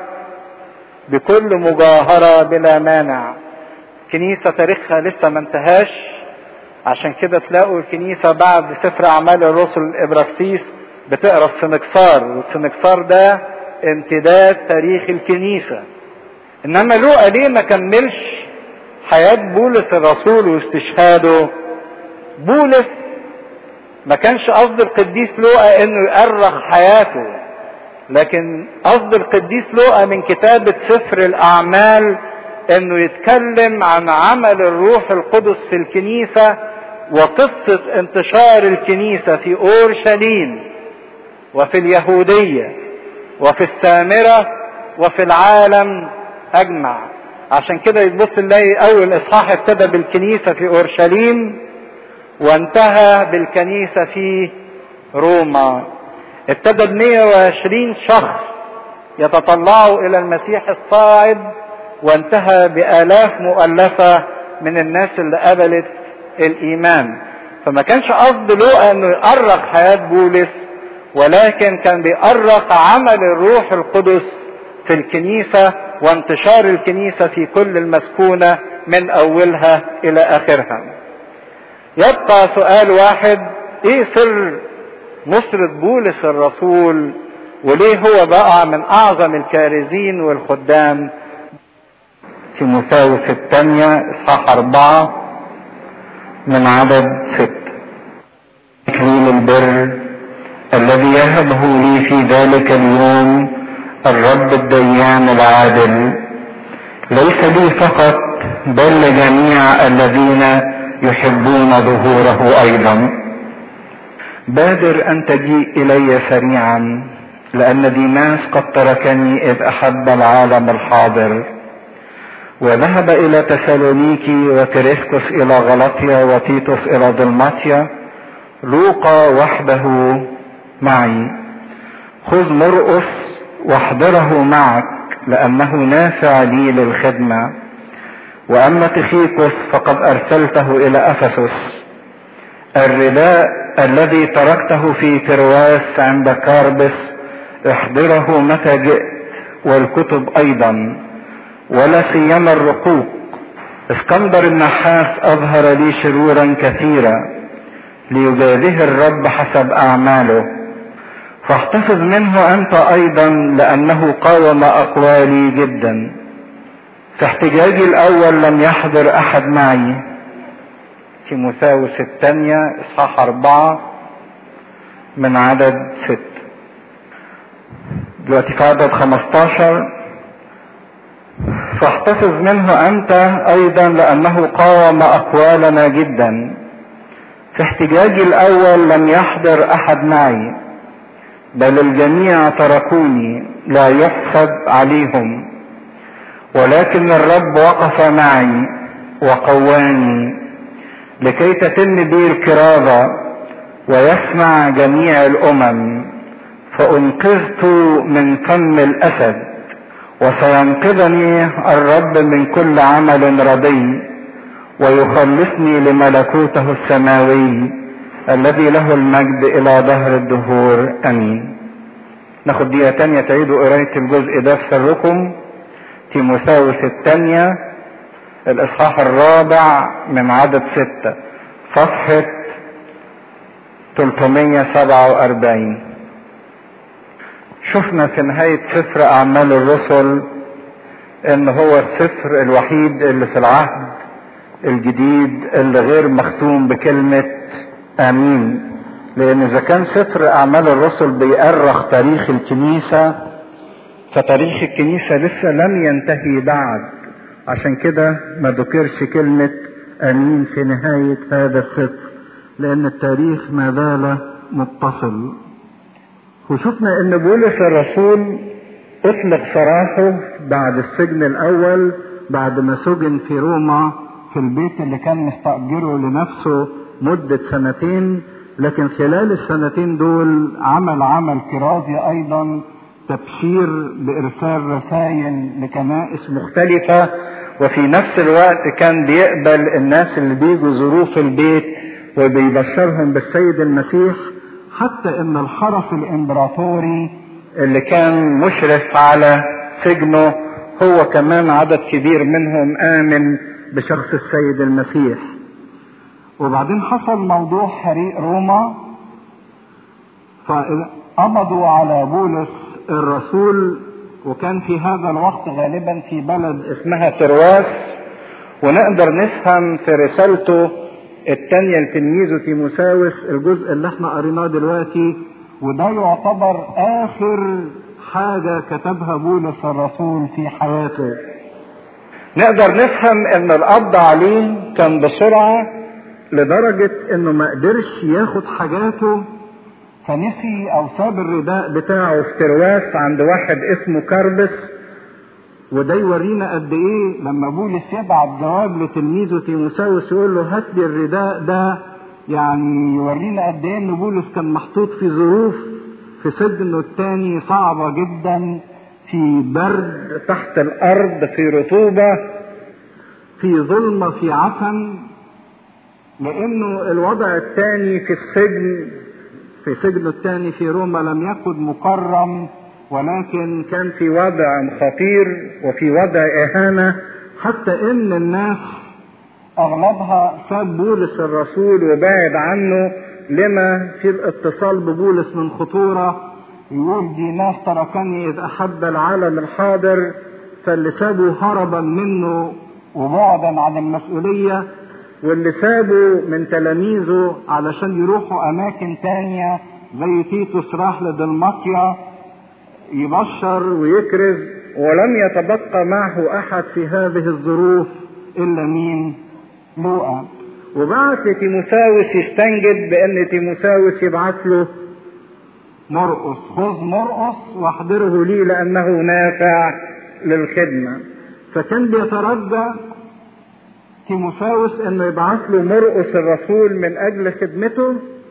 بكل مجاهرة بلا مانع كنيسة تاريخها لسه ما انتهاش عشان كده تلاقوا الكنيسة بعد سفر أعمال الرسل الإبراكسيس بتقرا السنكسار والسنكسار ده امتداد تاريخ الكنيسة إنما لوقا ليه ما كملش حياة بولس الرسول واستشهاده بولس ما كانش قصد القديس لوقا انه يأرخ حياته لكن قصد القديس لوقا من كتابة سفر الأعمال انه يتكلم عن عمل الروح القدس في الكنيسة وقصة انتشار الكنيسة في اورشليم وفي اليهودية وفي السامرة وفي العالم اجمع عشان كده يتبص نلاقي اول اصحاح ابتدى بالكنيسة في اورشليم وانتهى بالكنيسة في روما ابتدى ب 120 شخص يتطلعوا الى المسيح الصاعد وانتهى بالاف مؤلفة من الناس اللي قبلت الايمان فما كانش قصد لوقا انه يأرخ حياة بولس ولكن كان بيأرخ عمل الروح القدس في الكنيسة وانتشار الكنيسة في كل المسكونة من اولها الى اخرها يبقى سؤال واحد ايه سر نصرة بولس الرسول وليه هو بقى من اعظم الكارزين والخدام تيموثاوس الثانية اصحاح اربعة من عدد ست تكليل البر الذي يهبه لي في ذلك اليوم الرب الديان العادل ليس لي فقط بل لجميع الذين يحبون ظهوره ايضا بادر ان تجيء الي سريعا لان ديماس قد تركني اذ احب العالم الحاضر وذهب الى تسالونيكي وكريسكوس الى غلطيا وتيتوس الى ضلماتيا لوقا وحده معي خذ مرقس واحضره معك لانه نافع لي للخدمه واما تخيكوس فقد ارسلته الى افسس الرداء الذي تركته في ترواس عند كاربس احضره متى جئت والكتب ايضا ولا سيما الرقوق اسكندر النحاس اظهر لي شرورا كثيرا ليجازيه الرب حسب اعماله فاحتفظ منه انت ايضا لانه قاوم اقوالي جدا في احتجاجي الاول لم يحضر احد معي تيموثاوس الثانية اصحاح اربعة من عدد ست دلوقتي في عدد خمستاشر فاحتفظ منه انت ايضا لانه قاوم اقوالنا جدا في احتجاجي الاول لم يحضر احد معي بل الجميع تركوني لا يحسب عليهم ولكن الرب وقف معي وقواني لكي تتم بي الكرازة ويسمع جميع الامم فانقذت من فم الاسد وسينقذني الرب من كل عمل ردي ويخلصني لملكوته السماوي الذي له المجد الى ظهر الدهور امين ناخد دقيقة تانية تعيدوا قراية الجزء ده في سركم تيموثاوس الثانية الاصحاح الرابع من عدد ستة صفحة 347 شفنا في نهاية سفر أعمال الرسل إن هو السفر الوحيد اللي في العهد الجديد اللي غير مختوم بكلمة امين لان اذا كان سفر اعمال الرسل بيأرخ تاريخ الكنيسة فتاريخ الكنيسة لسه لم ينتهي بعد عشان كده ما ذكرش كلمة امين في نهاية هذا السفر لان التاريخ ما زال متصل وشفنا ان بولس الرسول اطلق سراحه بعد السجن الاول بعد ما سجن في روما في البيت اللي كان مستأجره لنفسه مدة سنتين لكن خلال السنتين دول عمل عمل كرازي ايضا تبشير بارسال رسائل لكنائس مختلفة وفي نفس الوقت كان بيقبل الناس اللي بيجوا ظروف البيت وبيبشرهم بالسيد المسيح حتى ان الحرس الامبراطوري اللي كان مشرف على سجنه هو كمان عدد كبير منهم امن بشخص السيد المسيح وبعدين حصل موضوع حريق روما فقبضوا على بولس الرسول وكان في هذا الوقت غالبا في بلد اسمها ترواس ونقدر نفهم في رسالته الثانية لتلميذه تيموساوس الجزء اللي احنا قريناه دلوقتي وده يعتبر آخر حاجة كتبها بولس الرسول في حياته نقدر نفهم ان القبض عليه كان بسرعة لدرجة انه ما قدرش ياخد حاجاته فنسي او ساب الرداء بتاعه في ترواس عند واحد اسمه كربس وده يورينا قد ايه لما بولس يبعت جواب لتلميذه تيموساوس يقول له هات لي الرداء ده يعني يورينا قد ايه ان بولس كان محطوط في ظروف في سجنه الثاني صعبه جدا في برد تحت الارض في رطوبه في ظلمه في عفن لانه الوضع الثاني في السجن في سجنه الثاني في روما لم يكن مكرم ولكن كان في وضع خطير وفي وضع اهانه حتى ان الناس اغلبها ساب بولس الرسول وبعد عنه لما في الاتصال ببولس من خطوره يقول دي ناس تركني اذ احب العالم الحاضر فاللي سابوا هربا منه وبعدا عن المسؤوليه واللي سابوا من تلاميذه علشان يروحوا اماكن تانية زي تيتوس راح لدلماطيا يبشر ويكرز ولم يتبقى معه احد في هذه الظروف الا مين لوقا وبعت لتيموساوس يستنجد بان تيموساوس يبعت له مرقص خذ مرقص واحضره لي لانه نافع للخدمه فكان بيترجى تيموساوس انه يبعث له مرقص الرسول من اجل خدمته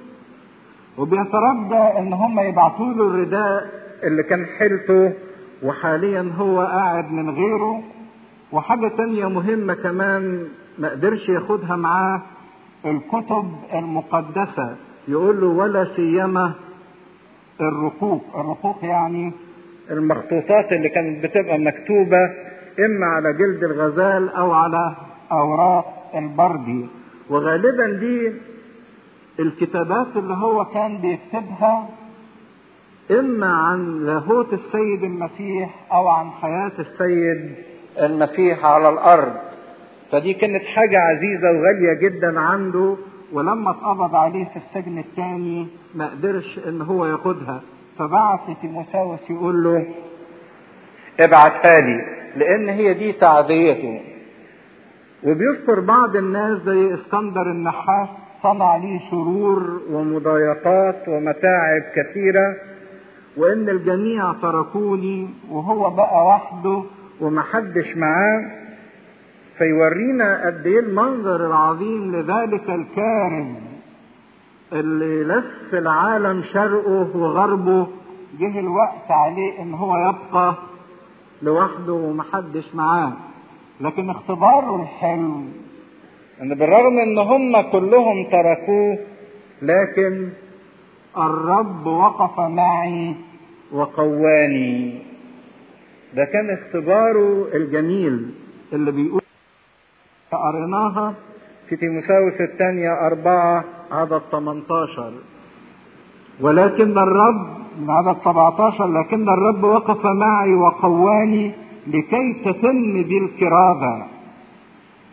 وبيترجى ان هم يبعثوا له الرداء اللي كان حيلته وحاليا هو قاعد من غيره وحاجة تانية مهمة كمان ما قدرش ياخدها معاه الكتب المقدسة يقول له ولا سيما الرقوق الرقوق يعني المخطوطات اللي كانت بتبقى مكتوبة اما على جلد الغزال او على اوراق البردي وغالبا دي الكتابات اللي هو كان بيكتبها اما عن لاهوت السيد المسيح او عن حياة السيد المسيح على الارض فدي كانت حاجة عزيزة وغالية جدا عنده ولما اتقبض عليه في السجن الثاني ما قدرش ان هو ياخدها فبعت لتيموساوس يقول له ابعتها لي لان هي دي تعزيته وبيذكر بعض الناس زي اسكندر النحاس صنع لي شرور ومضايقات ومتاعب كثيره وان الجميع تركوني وهو بقى وحده ومحدش معاه فيورينا قد ايه المنظر العظيم لذلك الكارم اللي لف العالم شرقه وغربه جه الوقت عليه ان هو يبقى لوحده ومحدش معاه لكن اختباره الحلو ان بالرغم ان هم كلهم تركوه لكن الرب وقف معي وقواني ده كان اختباره الجميل اللي بيقول قريناها في تيموساوس الثانية أربعة عدد 18 ولكن الرب من عدد 17 لكن الرب وقف معي وقواني لكي تتم بي الكرازة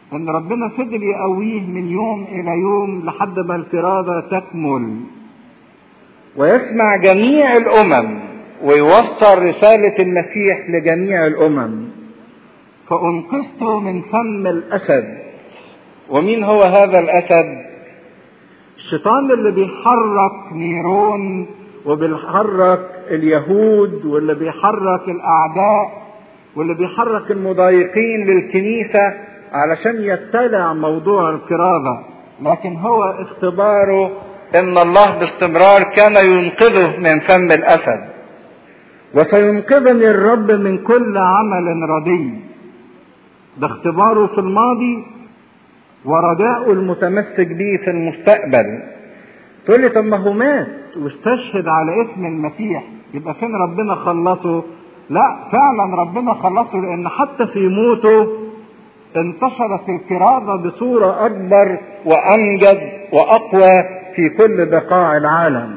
ان ربنا فضل يقويه من يوم الى يوم لحد ما الكرازة تكمل ويسمع جميع الامم ويوصل رسالة المسيح لجميع الامم فانقذت من فم الاسد ومين هو هذا الاسد الشيطان اللي بيحرك نيرون وبيحرك اليهود واللي بيحرك الاعداء واللي بيحرك المضايقين للكنيسة علشان يبتلع موضوع الكرازة لكن هو اختباره ان الله باستمرار كان ينقذه من فم الاسد وسينقذني الرب من كل عمل ردي ده اختباره في الماضي ورجاءه المتمسك به في المستقبل تقول لي طب ما هو مات واستشهد على اسم المسيح يبقى فين ربنا خلصه لا فعلا ربنا خلصه لان حتى في موته انتشرت الكرازة بصورة اكبر وامجد واقوى في كل بقاع العالم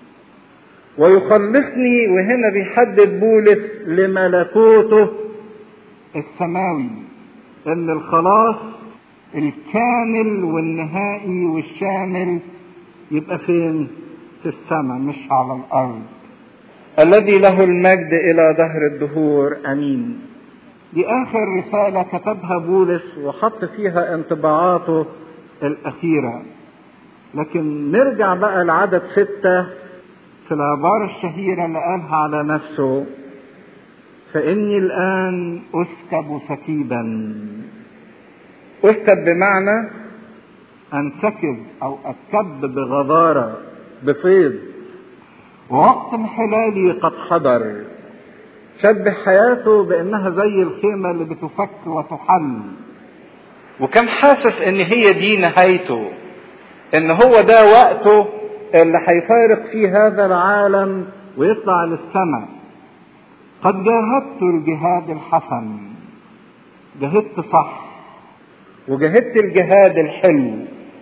ويخلصني وهنا بيحدد بولس لملكوته السماوي ان الخلاص الكامل والنهائي والشامل يبقى فين في السماء مش على الارض الذي له المجد الى دهر الدهور امين دي اخر رسالة كتبها بولس وحط فيها انطباعاته الاخيرة لكن نرجع بقى لعدد ستة في العبارة الشهيرة اللي قالها على نفسه فإني الآن أسكب سكيبا أسكب بمعنى أنسكب أو أتكب بغضارة بفيض ووقت انحلالي قد حضر شبه حياته بأنها زي الخيمة اللي بتفك وتحل وكان حاسس ان هي دي نهايته ان هو ده وقته اللي هيفارق فيه هذا العالم ويطلع للسماء قد جاهدت الجهاد الحسن جاهدت صح وجاهدت الجهاد الحلو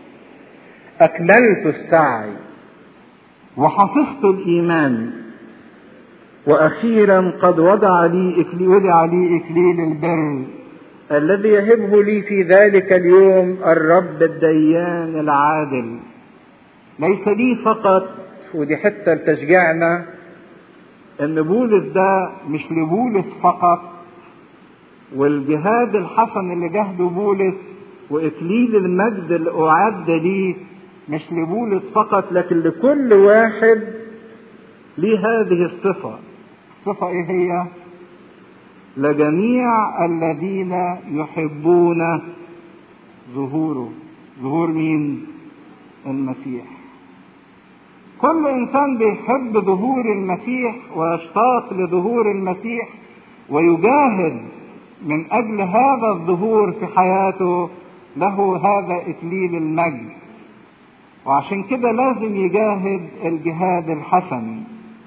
اكملت السعي وحفظت الايمان واخيرا قد وضع لي إكلي وضع لي اكليل البر الذي يهبه لي في ذلك اليوم الرب الديان العادل ليس لي فقط ودي حتة لتشجيعنا ان بولس ده مش لبولس فقط والجهاد الحسن اللي جهده بولس واكليل المجد اللي اعد ليه مش لبولس فقط لكن لكل واحد ليه هذه الصفة الصفة ايه هي لجميع الذين يحبون ظهوره ظهور مين المسيح كل انسان بيحب ظهور المسيح ويشتاق لظهور المسيح ويجاهد من اجل هذا الظهور في حياته له هذا اكليل المجد وعشان كده لازم يجاهد الجهاد الحسن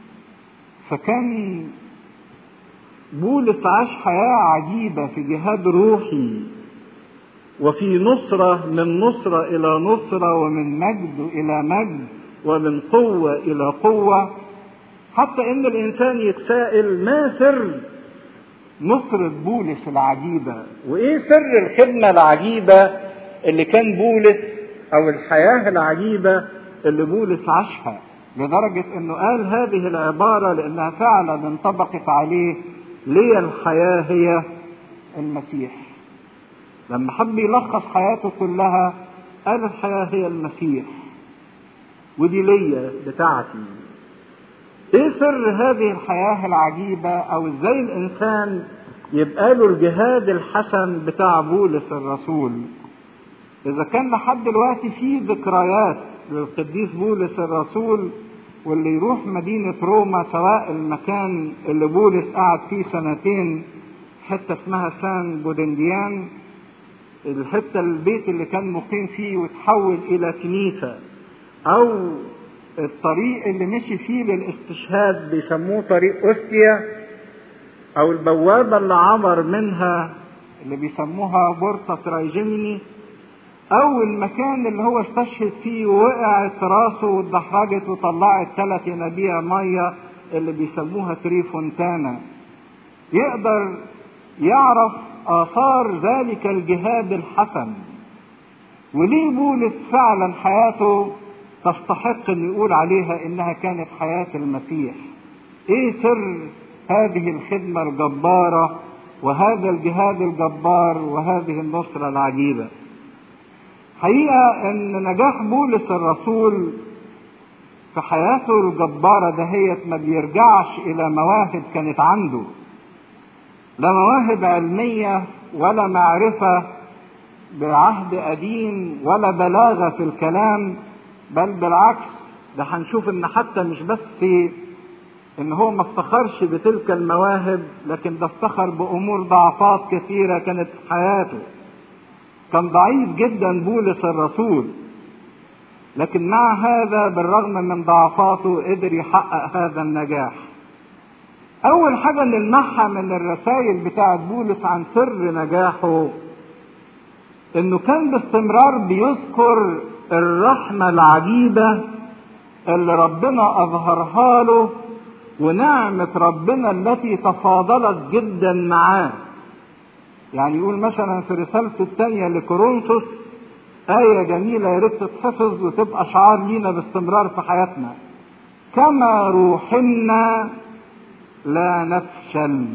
فكان بولس عاش حياة عجيبة في جهاد روحي وفي نصرة من نصرة إلى نصرة ومن مجد إلى مجد ومن قوة إلى قوة حتى إن الإنسان يتساءل ما سر نصرة بولس العجيبة وإيه سر الخدمة العجيبة اللي كان بولس أو الحياة العجيبة اللي بولس عاشها لدرجة إنه قال هذه العبارة لأنها فعلا انطبقت عليه لي الحياة هي المسيح لما حب يلخص حياته كلها قال الحياة هي المسيح ودي ليا بتاعتي ايه سر هذه الحياة العجيبة او ازاي الانسان يبقى له الجهاد الحسن بتاع بولس الرسول اذا كان لحد دلوقتي في ذكريات للقديس بولس الرسول واللي يروح مدينة روما سواء المكان اللي بولس قعد فيه سنتين حتة اسمها سان بودنديان الحتة البيت اللي كان مقيم فيه وتحول إلى كنيسة أو الطريق اللي مشي فيه للاستشهاد بيسموه طريق أوستيا أو البوابة اللي عبر منها اللي بيسموها بورتا ترايجيميني أو المكان اللي هو استشهد فيه ووقعت راسه واتدحرجت وطلعت ثلاث ينابيع مية اللي بيسموها تري فونتانا يقدر يعرف آثار ذلك الجهاد الحسن وليه بولس فعلا حياته تستحق ان يقول عليها انها كانت حياة المسيح ايه سر هذه الخدمة الجبارة وهذا الجهاد الجبار وهذه النصرة العجيبة حقيقة ان نجاح بولس الرسول في حياته الجبارة دهيت ما بيرجعش الى مواهب كانت عنده لا مواهب علمية ولا معرفة بعهد قديم ولا بلاغة في الكلام بل بالعكس ده هنشوف ان حتى مش بس ان هو ما افتخرش بتلك المواهب لكن ده افتخر بامور ضعفات كثيرة كانت في حياته كان ضعيف جدا بولس الرسول لكن مع هذا بالرغم من ضعفاته قدر يحقق هذا النجاح اول حاجة نلمحها من الرسائل بتاعت بولس عن سر نجاحه انه كان باستمرار بيذكر الرحمة العجيبة اللي ربنا اظهرها له ونعمة ربنا التي تفاضلت جدا معاه يعني يقول مثلا في رسالته الثانية لكورنثوس آية جميلة يا ريت تتحفظ وتبقى شعار لينا باستمرار في حياتنا كما روحنا لا نفشل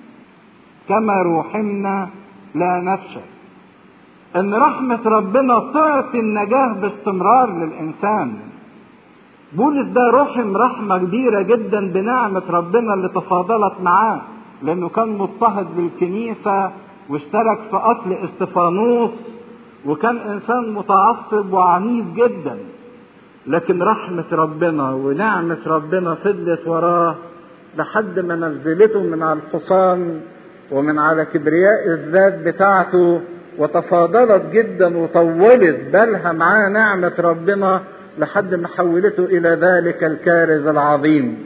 كما روحنا لا نفشل ان رحمة ربنا تعطي النجاة باستمرار للانسان بولس ده رحم رحمة كبيرة جدا بنعمة ربنا اللي تفاضلت معاه لانه كان مضطهد للكنيسة واشترك في قتل استفانوس وكان انسان متعصب وعنيف جدا لكن رحمة ربنا ونعمة ربنا فضلت وراه لحد ما نزلته من على الحصان ومن على كبرياء الذات بتاعته وتفاضلت جدا وطولت بالها معاه نعمة ربنا لحد ما حولته إلى ذلك الكارث العظيم.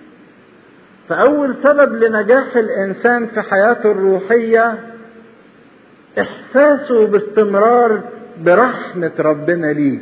فأول سبب لنجاح الإنسان في حياته الروحية إحساسه باستمرار برحمة ربنا ليه.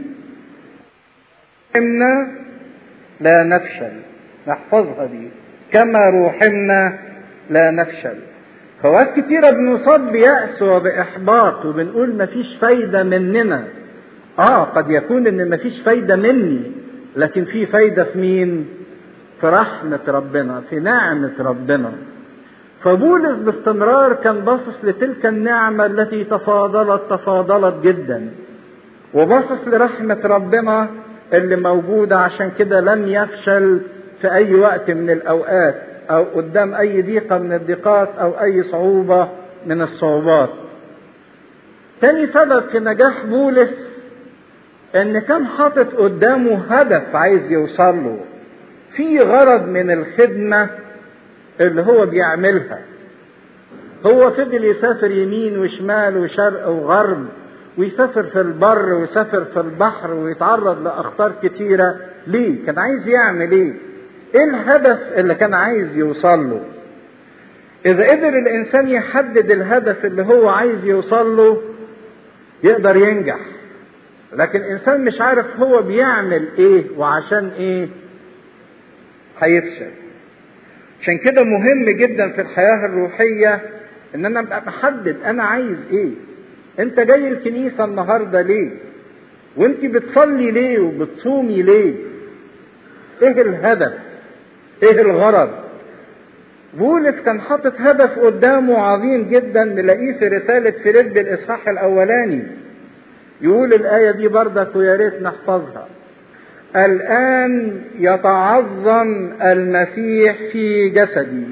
إنا لا نفشل نحفظها دي كما روحنا لا نفشل فوقت كتيرة بنصاب بيأس وبإحباط وبنقول مفيش فايدة مننا اه قد يكون ان مفيش فايدة مني لكن في فايدة في مين في رحمة ربنا في نعمة ربنا فبولس باستمرار كان باصص لتلك النعمة التي تفاضلت تفاضلت جدا وباصص لرحمة ربنا اللي موجودة عشان كده لم يفشل في أي وقت من الأوقات أو قدام أي ضيقة من الضيقات أو أي صعوبة من الصعوبات. تاني سبب في نجاح بولس إن كان حاطط قدامه هدف عايز يوصل له. في غرض من الخدمة اللي هو بيعملها. هو فضل يسافر يمين وشمال وشرق وغرب ويسافر في البر ويسافر في البحر ويتعرض لأخطار كتيرة ليه؟ كان عايز يعمل ايه؟ ايه الهدف اللي كان عايز يوصل له اذا قدر الانسان يحدد الهدف اللي هو عايز يوصل له يقدر ينجح لكن الانسان مش عارف هو بيعمل ايه وعشان ايه هيفشل عشان كده مهم جدا في الحياة الروحية ان انا ابقى محدد انا عايز ايه انت جاي الكنيسة النهاردة ليه وانت بتصلي ليه وبتصومي ليه ايه الهدف ايه الغرض بولس كان حاطط هدف قدامه عظيم جدا نلاقيه في رسالة فيليب الإصحاح الأولاني يقول الآية دي بردك ويا ريت نحفظها الآن يتعظم المسيح في جسدي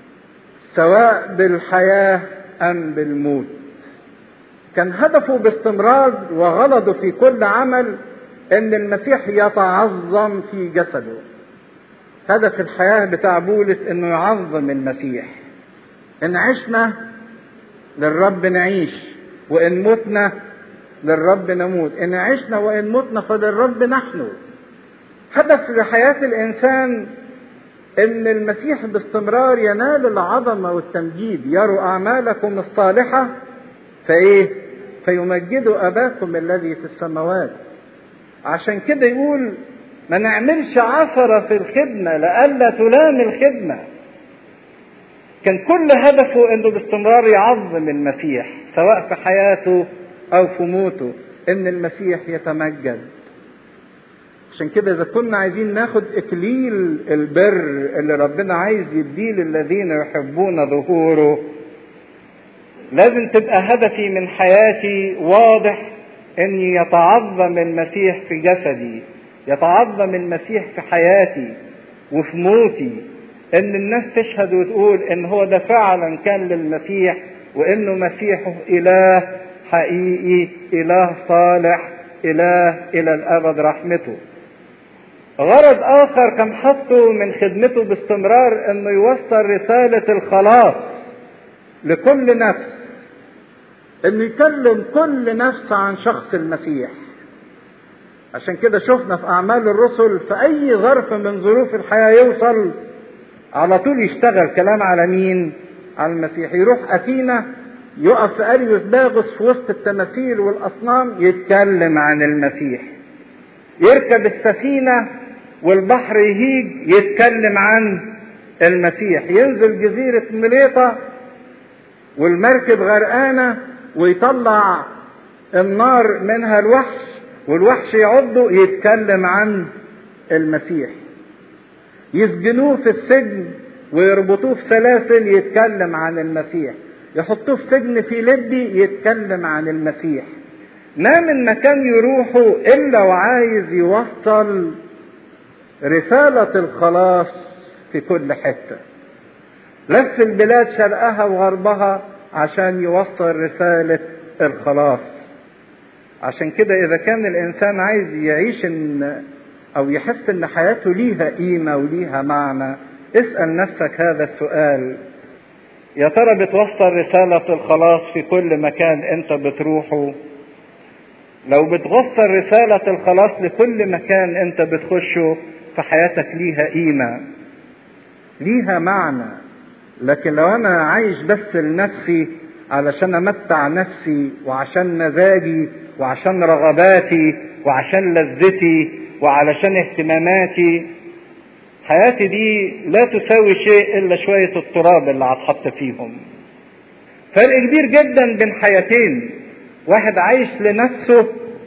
سواء بالحياة أم بالموت كان هدفه باستمرار وغلطه في كل عمل ان المسيح يتعظم في جسده هدف الحياة بتاع بولس انه يعظم المسيح ان عشنا للرب نعيش وان متنا للرب نموت ان عشنا وان متنا فللرب نحن هدف لحياة الانسان ان المسيح باستمرار ينال العظمة والتمجيد يروا اعمالكم الصالحة فايه فيمجدوا اباكم الذي في السماوات عشان كده يقول ما نعملش عثرة في الخدمة لئلا تلام الخدمة كان كل هدفه انه باستمرار يعظم المسيح سواء في حياته او في موته ان المسيح يتمجد عشان كده اذا كنا عايزين ناخد اكليل البر اللي ربنا عايز يديه للذين يحبون ظهوره لازم تبقى هدفي من حياتي واضح ان يتعظم المسيح في جسدي يتعظم المسيح في حياتي وفي موتي ان الناس تشهد وتقول ان هو ده فعلا كان للمسيح وانه مسيحه اله حقيقي اله صالح اله الى الابد رحمته غرض اخر كان حطه من خدمته باستمرار انه يوصل رسالة الخلاص لكل نفس انه يكلم كل نفس عن شخص المسيح عشان كده شفنا في اعمال الرسل في اي ظرف من ظروف الحياة يوصل على طول يشتغل كلام على مين على المسيح يروح اثينا يقف في اريوس باغوس في وسط التماثيل والاصنام يتكلم عن المسيح يركب السفينة والبحر يهيج يتكلم عن المسيح ينزل جزيرة مليطة والمركب غرقانة ويطلع النار منها الوحش والوحش يعضه يتكلم عن المسيح يسجنوه في السجن ويربطوه في سلاسل يتكلم عن المسيح يحطوه في سجن في لبي يتكلم عن المسيح ما من مكان يروحوا الا وعايز يوصل رسالة الخلاص في كل حتة لف البلاد شرقها وغربها عشان يوصل رسالة الخلاص عشان كده اذا كان الانسان عايز يعيش إن او يحس ان حياته ليها قيمة وليها معنى اسأل نفسك هذا السؤال يا ترى بتوصل رسالة الخلاص في كل مكان انت بتروحه لو بتوصل رسالة الخلاص لكل مكان انت بتخشه فحياتك ليها قيمة ليها معنى لكن لو انا عايش بس لنفسي علشان امتع نفسي وعشان مزاجي وعشان رغباتي وعشان لذتي وعلشان اهتماماتي حياتي دي لا تساوي شيء الا شوية التراب اللي هتحط فيهم فرق كبير جدا بين حياتين واحد عايش لنفسه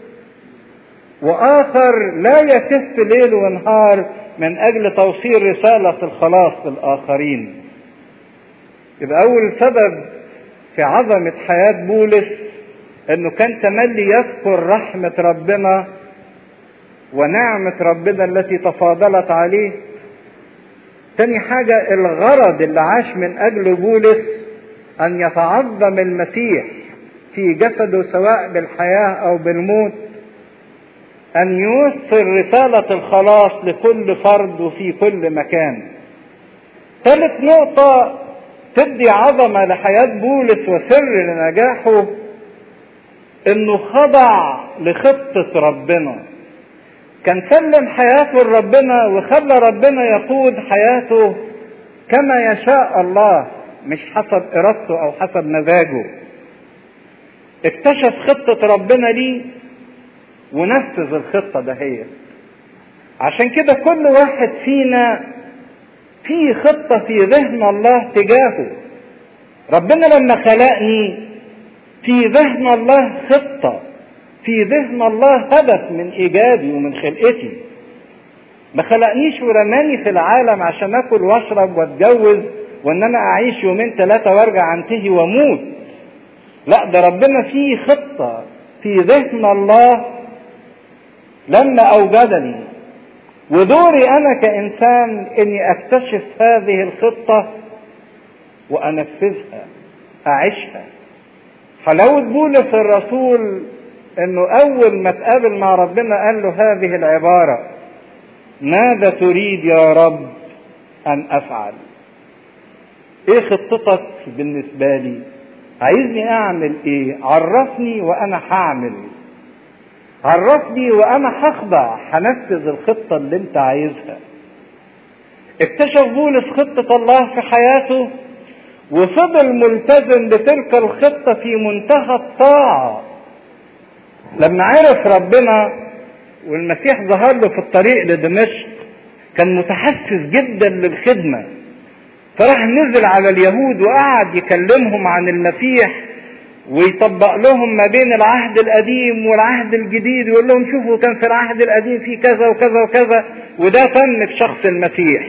واخر لا يكف ليل ونهار من اجل توصيل رسالة الخلاص للاخرين يبقى اول سبب في عظمة حياة بولس انه كان تملي يذكر رحمة ربنا ونعمة ربنا التي تفاضلت عليه تاني حاجة الغرض اللي عاش من اجله بولس ان يتعظم المسيح في جسده سواء بالحياة او بالموت ان يوصل رسالة الخلاص لكل فرد وفي كل مكان ثالث نقطة تدي عظمة لحياة بولس وسر لنجاحه انه خضع لخطة ربنا كان سلم حياته لربنا وخلى ربنا يقود حياته كما يشاء الله مش حسب ارادته او حسب مزاجه اكتشف خطة ربنا ليه ونفذ الخطة دهيت عشان كده كل واحد فينا في خطة في ذهن الله تجاهه ربنا لما خلقني في ذهن الله خطة في ذهن الله هدف من إيجابي ومن خلقتي ما خلقنيش ورماني في العالم عشان اكل واشرب واتجوز وان انا اعيش يومين ثلاثة وارجع انتهي واموت لا ده ربنا فيه خطة في ذهن الله لما اوجدني ودوري انا كانسان اني اكتشف هذه الخطة وانفذها اعيشها حلاوة بولس الرسول انه اول ما اتقابل مع ربنا قال له هذه العبارة ماذا تريد يا رب ان افعل ايه خطتك بالنسبة لي عايزني اعمل ايه عرفني وانا هعمل عرفني وانا هخضع هنفذ الخطة اللي انت عايزها اكتشف بولس خطة الله في حياته وفضل ملتزم بتلك الخطة في منتهى الطاعة لما عرف ربنا والمسيح ظهر له في الطريق لدمشق كان متحسس جدا للخدمة فراح نزل على اليهود وقعد يكلمهم عن المسيح ويطبق لهم ما بين العهد القديم والعهد الجديد ويقول لهم شوفوا كان في العهد القديم في كذا وكذا وكذا وده تم في شخص المسيح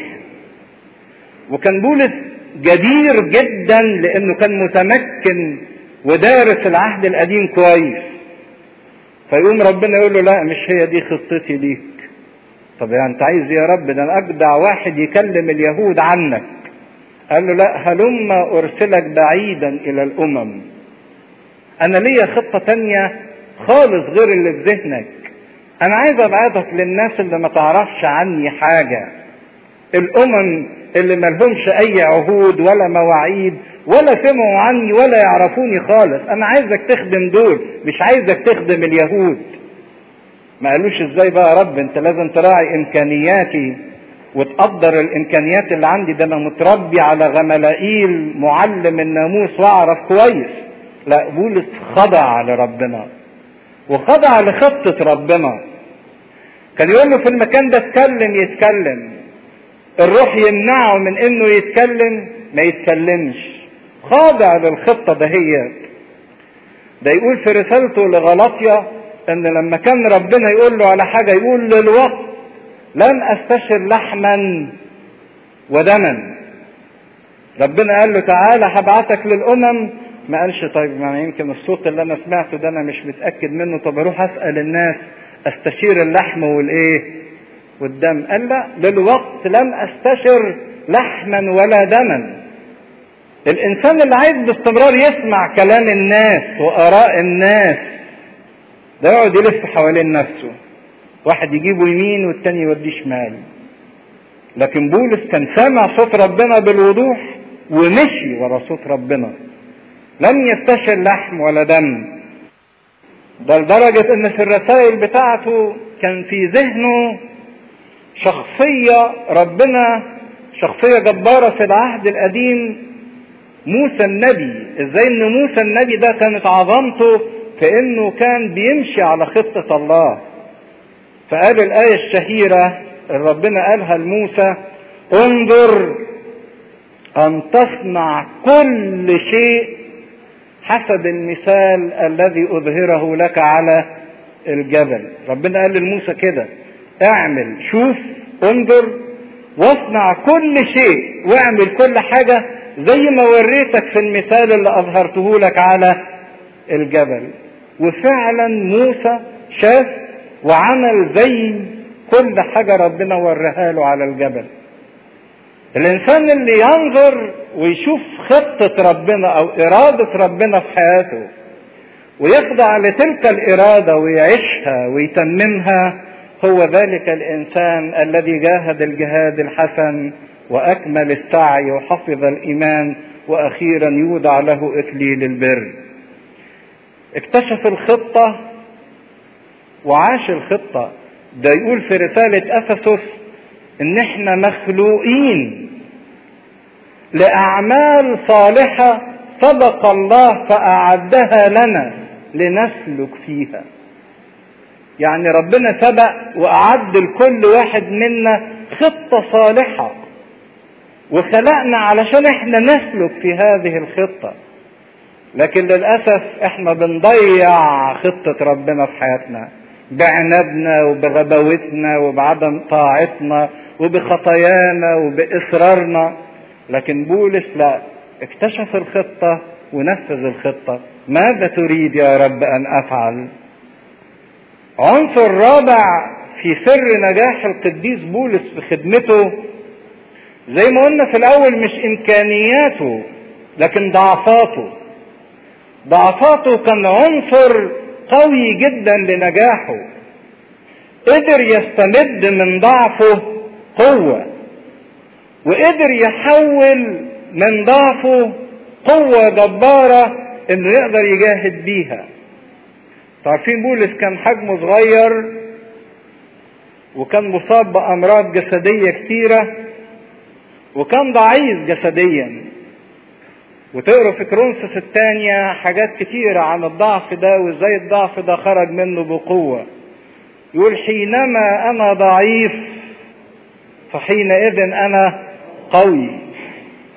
وكان بولس جدير جدا لانه كان متمكن ودارس العهد القديم كويس فيقوم ربنا يقول له لا مش هي دي خطتي ليك طب يعني انت عايز يا رب ده انا اجدع واحد يكلم اليهود عنك قال له لا هلم ارسلك بعيدا الى الامم انا ليا خطه تانية خالص غير اللي في ذهنك انا عايز ابعتك للناس اللي ما تعرفش عني حاجه الامم اللي ملهمش اي عهود ولا مواعيد ولا سمعوا عني ولا يعرفوني خالص انا عايزك تخدم دول مش عايزك تخدم اليهود ما قالوش ازاي بقى يا رب انت لازم تراعي امكانياتي وتقدر الامكانيات اللي عندي ده انا متربي على غملائيل معلم الناموس واعرف كويس لا بولس خضع لربنا وخضع لخطة ربنا كان يقول له في المكان ده اتكلم يتكلم الروح يمنعه من انه يتكلم ما يتكلمش خاضع للخطة دهيت ده يقول في رسالته لغلاطيا ان لما كان ربنا يقول له على حاجة يقول للوقت لن استشر لحما ودما ربنا قال له تعالى هبعتك للامم ما قالش طيب ما يمكن الصوت اللي انا سمعته ده انا مش متاكد منه طب اروح اسال الناس استشير اللحم والايه والدم قال لا للوقت لم استشر لحما ولا دما الانسان اللي عايز باستمرار يسمع كلام الناس واراء الناس ده يقعد يلف حوالين نفسه واحد يجيبه يمين والتاني يوديه شمال لكن بولس كان سامع صوت ربنا بالوضوح ومشي ورا صوت ربنا لم يستشر لحم ولا دم ده لدرجة ان في الرسائل بتاعته كان في ذهنه شخصية ربنا شخصية جبارة في العهد القديم موسى النبي ازاي ان موسى النبي ده كانت عظمته في انه كان بيمشي على خطة الله فقال الآية الشهيرة اللي ربنا قالها لموسى انظر أن تصنع كل شيء حسب المثال الذي أظهره لك على الجبل ربنا قال لموسى كده اعمل شوف انظر واصنع كل شيء واعمل كل حاجة زي ما وريتك في المثال اللي أظهرته لك على الجبل وفعلا موسى شاف وعمل زي كل حاجة ربنا وريها له على الجبل الإنسان اللي ينظر ويشوف خطة ربنا أو إرادة ربنا في حياته ويخضع لتلك الإرادة ويعيشها ويتممها هو ذلك الإنسان الذي جاهد الجهاد الحسن وأكمل السعي وحفظ الإيمان وأخيرا يودع له إكليل البر اكتشف الخطة وعاش الخطة ده يقول في رسالة أفسس إن إحنا مخلوقين لأعمال صالحة سبق الله فأعدها لنا لنسلك فيها. يعني ربنا سبق وأعد لكل واحد منا خطة صالحة وخلقنا علشان إحنا نسلك في هذه الخطة. لكن للأسف إحنا بنضيع خطة ربنا في حياتنا. بعنادنا وبغباوتنا وبعدم طاعتنا وبخطايانا وبإصرارنا لكن بولس لا اكتشف الخطة ونفذ الخطة ماذا تريد يا رب أن أفعل عنصر رابع في سر نجاح القديس بولس في خدمته زي ما قلنا في الأول مش إمكانياته لكن ضعفاته ضعفاته كان عنصر قوي جدا لنجاحه قدر يستمد من ضعفه قوة وقدر يحول من ضعفه قوة جبارة انه يقدر يجاهد بيها عارفين بولس كان حجمه صغير وكان مصاب بأمراض جسدية كتيرة وكان ضعيف جسديا وتقروا في كرونسس الثانية حاجات كتيرة عن الضعف ده وازاي الضعف ده خرج منه بقوة يقول حينما أنا ضعيف فحينئذ أنا قوي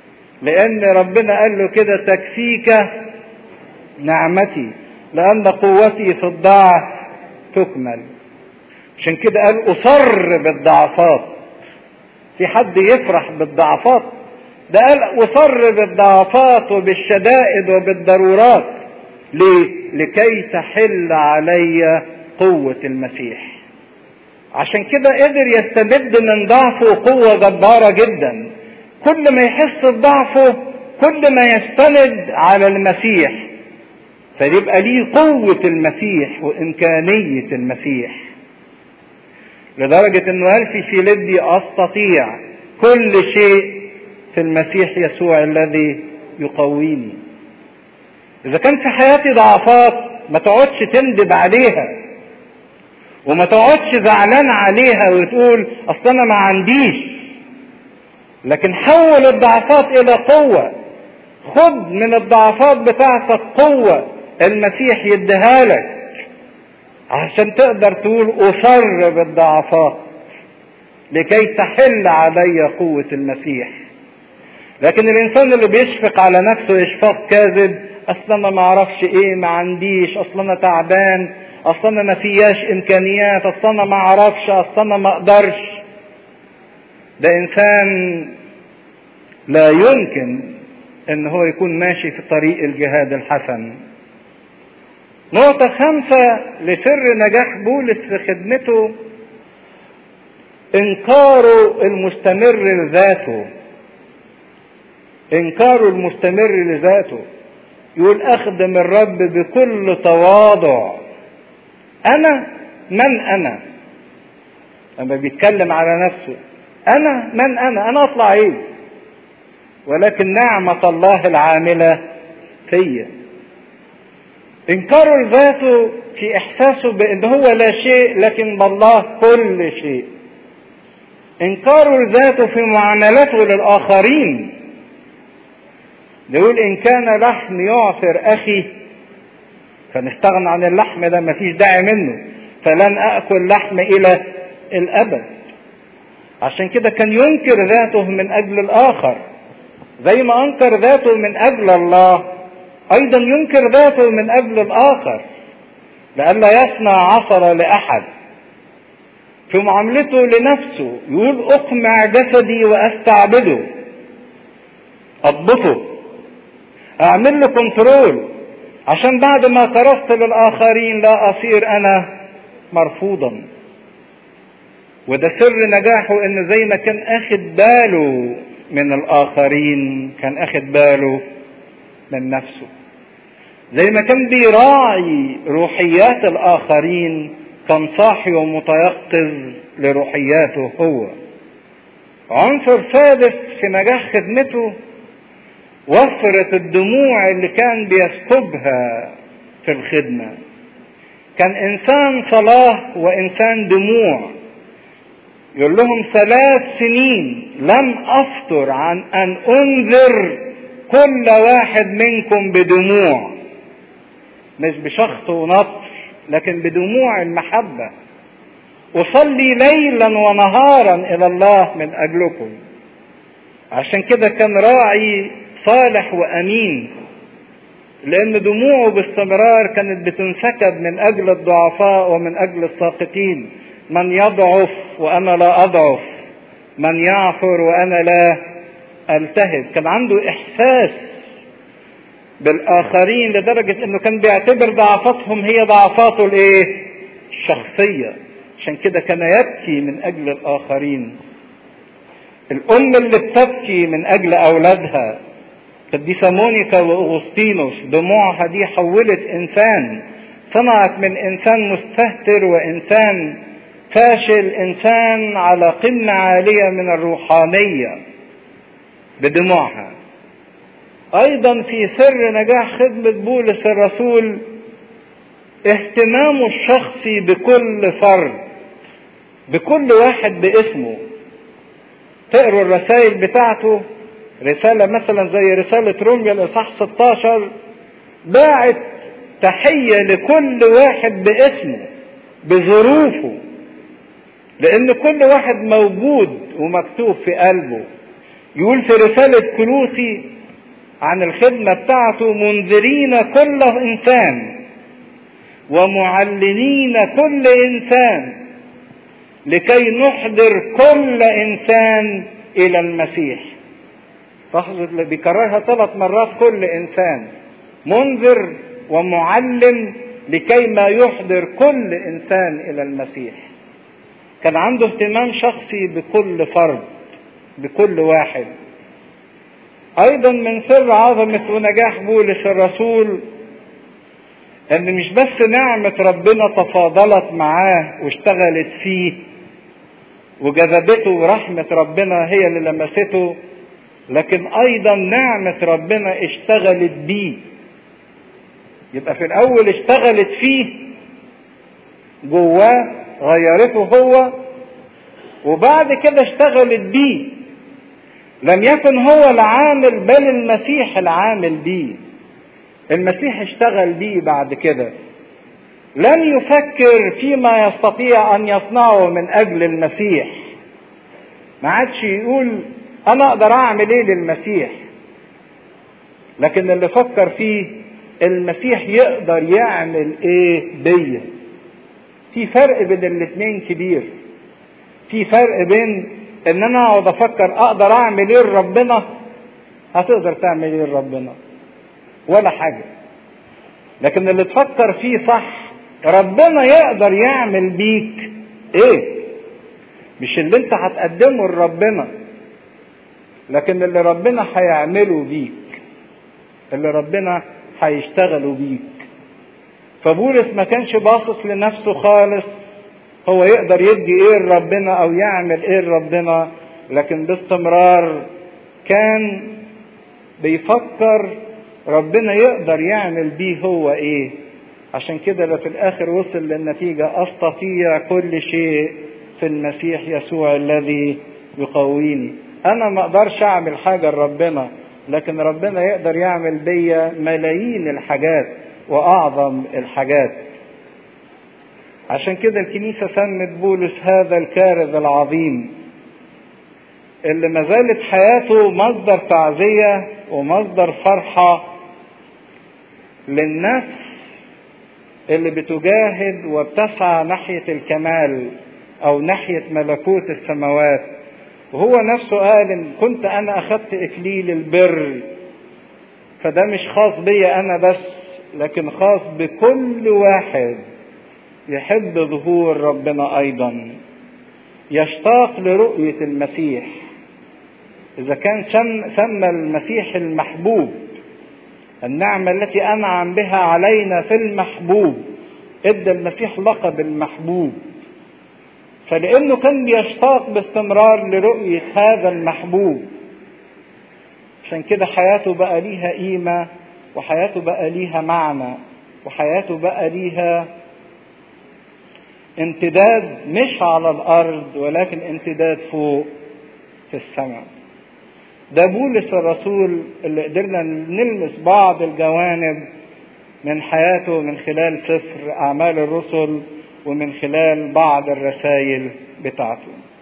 لان ربنا قال له كده تكفيك نعمتي لان قوتي في الضعف تكمل عشان كده قال اصر بالضعفات في حد يفرح بالضعفات ده قال اصر بالضعفات وبالشدائد وبالضرورات ليه لكي تحل علي قوة المسيح عشان كده قدر يستمد من ضعفه قوة جبارة جدا كل ما يحس بضعفه كل ما يستند على المسيح فيبقى ليه قوة المسيح وإمكانية المسيح لدرجة انه قال في فيليبي استطيع كل شيء في المسيح يسوع الذي يقويني اذا كان في حياتي ضعفات ما تقعدش تندب عليها وما تقعدش زعلان عليها وتقول اصل انا ما عنديش لكن حول الضعفات الى قوة خد من الضعفات بتاعتك قوة المسيح يديها لك عشان تقدر تقول اصر بالضعفات لكي تحل علي قوة المسيح لكن الانسان اللي بيشفق على نفسه اشفاق كاذب اصل انا ما اعرفش ايه ما عنديش اصل انا تعبان اصل انا ما فياش امكانيات اصل انا ما اعرفش اصل انا ما اقدرش ده انسان لا يمكن ان هو يكون ماشي في طريق الجهاد الحسن نقطة خمسة لسر نجاح بولس في خدمته انكاره المستمر لذاته انكاره المستمر لذاته يقول اخدم الرب بكل تواضع انا من انا لما بيتكلم على نفسه انا من انا انا اطلع ايه ولكن نعمة الله العاملة فيا انكاره لذاته في احساسه بان هو لا شيء لكن بالله كل شيء انكاره لذاته في معاملته للاخرين يقول ان كان لحم يعثر اخي فنستغنى عن اللحم ده مفيش داعي منه فلن اكل لحم الى الابد عشان كده كان ينكر ذاته من اجل الاخر زي ما انكر ذاته من اجل الله ايضا ينكر ذاته من اجل الاخر لئلا يصنع عثر لاحد في معاملته لنفسه يقول اقمع جسدي واستعبده اضبطه اعمل له كنترول عشان بعد ما كرست للاخرين لا اصير انا مرفوضا وده سر نجاحه ان زي ما كان اخد باله من الاخرين كان اخد باله من نفسه زي ما كان بيراعي روحيات الاخرين كان صاحي ومتيقظ لروحياته هو عنصر ثالث في نجاح خدمته وفرة الدموع اللي كان بيسكبها في الخدمة كان انسان صلاة وانسان دموع يقول لهم ثلاث سنين لم افطر عن ان انذر كل واحد منكم بدموع مش بشخط ونطر لكن بدموع المحبة أصلي ليلا ونهارا إلى الله من أجلكم عشان كده كان راعي صالح وأمين لأن دموعه باستمرار كانت بتنسكب من أجل الضعفاء ومن أجل الساقطين من يضعف وأنا لا أضعف من يعثر وأنا لا ألتهب كان عنده إحساس بالآخرين لدرجة إنه كان بيعتبر ضعفاتهم هي ضعفاته الإيه؟ الشخصية عشان كده كان يبكي من أجل الآخرين الأم اللي بتبكي من أجل أولادها قديسة مونيكا وأغسطينوس دموعها دي حولت إنسان صنعت من إنسان مستهتر وإنسان فاشل إنسان على قمة عالية من الروحانية بدموعها ايضا في سر نجاح خدمة بولس الرسول اهتمامه الشخصي بكل فرد بكل واحد باسمه تقروا الرسائل بتاعته رسالة مثلا زي رسالة روميا الإصحاح 16 باعت تحية لكل واحد باسمه بظروفه لأن كل واحد موجود ومكتوب في قلبه يقول في رسالة كلوسي عن الخدمة بتاعته منذرين كل إنسان ومعلمين كل إنسان لكي نحضر كل إنسان إلى المسيح لاحظوا اللي بيكررها ثلاث مرات كل إنسان منذر ومعلم لكي ما يحضر كل إنسان إلى المسيح كان عنده اهتمام شخصي بكل فرد بكل واحد ايضا من سر عظمة ونجاح بولس الرسول ان مش بس نعمة ربنا تفاضلت معاه واشتغلت فيه وجذبته ورحمة ربنا هي اللي لمسته لكن ايضا نعمة ربنا اشتغلت بيه يبقى في الاول اشتغلت فيه جواه غيرته هو وبعد كده اشتغلت بيه لم يكن هو العامل بل المسيح العامل بيه المسيح اشتغل بيه بعد كده لم يفكر فيما يستطيع ان يصنعه من اجل المسيح ما عادش يقول انا اقدر اعمل ايه للمسيح لكن اللي فكر فيه المسيح يقدر يعمل ايه بيا في فرق بين الاثنين كبير في فرق بين ان انا اقعد افكر اقدر اعمل ايه لربنا هتقدر تعمل ايه لربنا ولا حاجه لكن اللي تفكر فيه صح ربنا يقدر يعمل بيك ايه مش اللي انت هتقدمه لربنا لكن اللي ربنا هيعمله بيك اللي ربنا هيشتغلوا بيك فبولس ما كانش باصص لنفسه خالص هو يقدر يدي ايه لربنا او يعمل ايه لربنا لكن باستمرار كان بيفكر ربنا يقدر يعمل بيه هو ايه عشان كده في الاخر وصل للنتيجة استطيع كل شيء في المسيح يسوع الذي يقويني انا ما اقدرش اعمل حاجة لربنا لكن ربنا يقدر يعمل بيا ملايين الحاجات واعظم الحاجات عشان كده الكنيسة سمت بولس هذا الكارث العظيم اللي ما زالت حياته مصدر تعزية ومصدر فرحة للنفس اللي بتجاهد وبتسعى ناحية الكمال أو ناحية ملكوت السماوات وهو نفسه قال إن كنت أنا أخذت إكليل البر فده مش خاص بيا أنا بس لكن خاص بكل واحد يحب ظهور ربنا ايضا يشتاق لرؤية المسيح اذا كان سمى المسيح المحبوب النعمة التي انعم بها علينا في المحبوب ادى المسيح لقب المحبوب فلانه كان بيشتاق باستمرار لرؤية هذا المحبوب عشان كده حياته بقى ليها قيمة وحياته بقى ليها معنى وحياته بقى ليها امتداد مش على الارض ولكن امتداد فوق في السماء ده بولس الرسول اللي قدرنا نلمس بعض الجوانب من حياته من خلال سفر اعمال الرسل ومن خلال بعض الرسائل بتاعته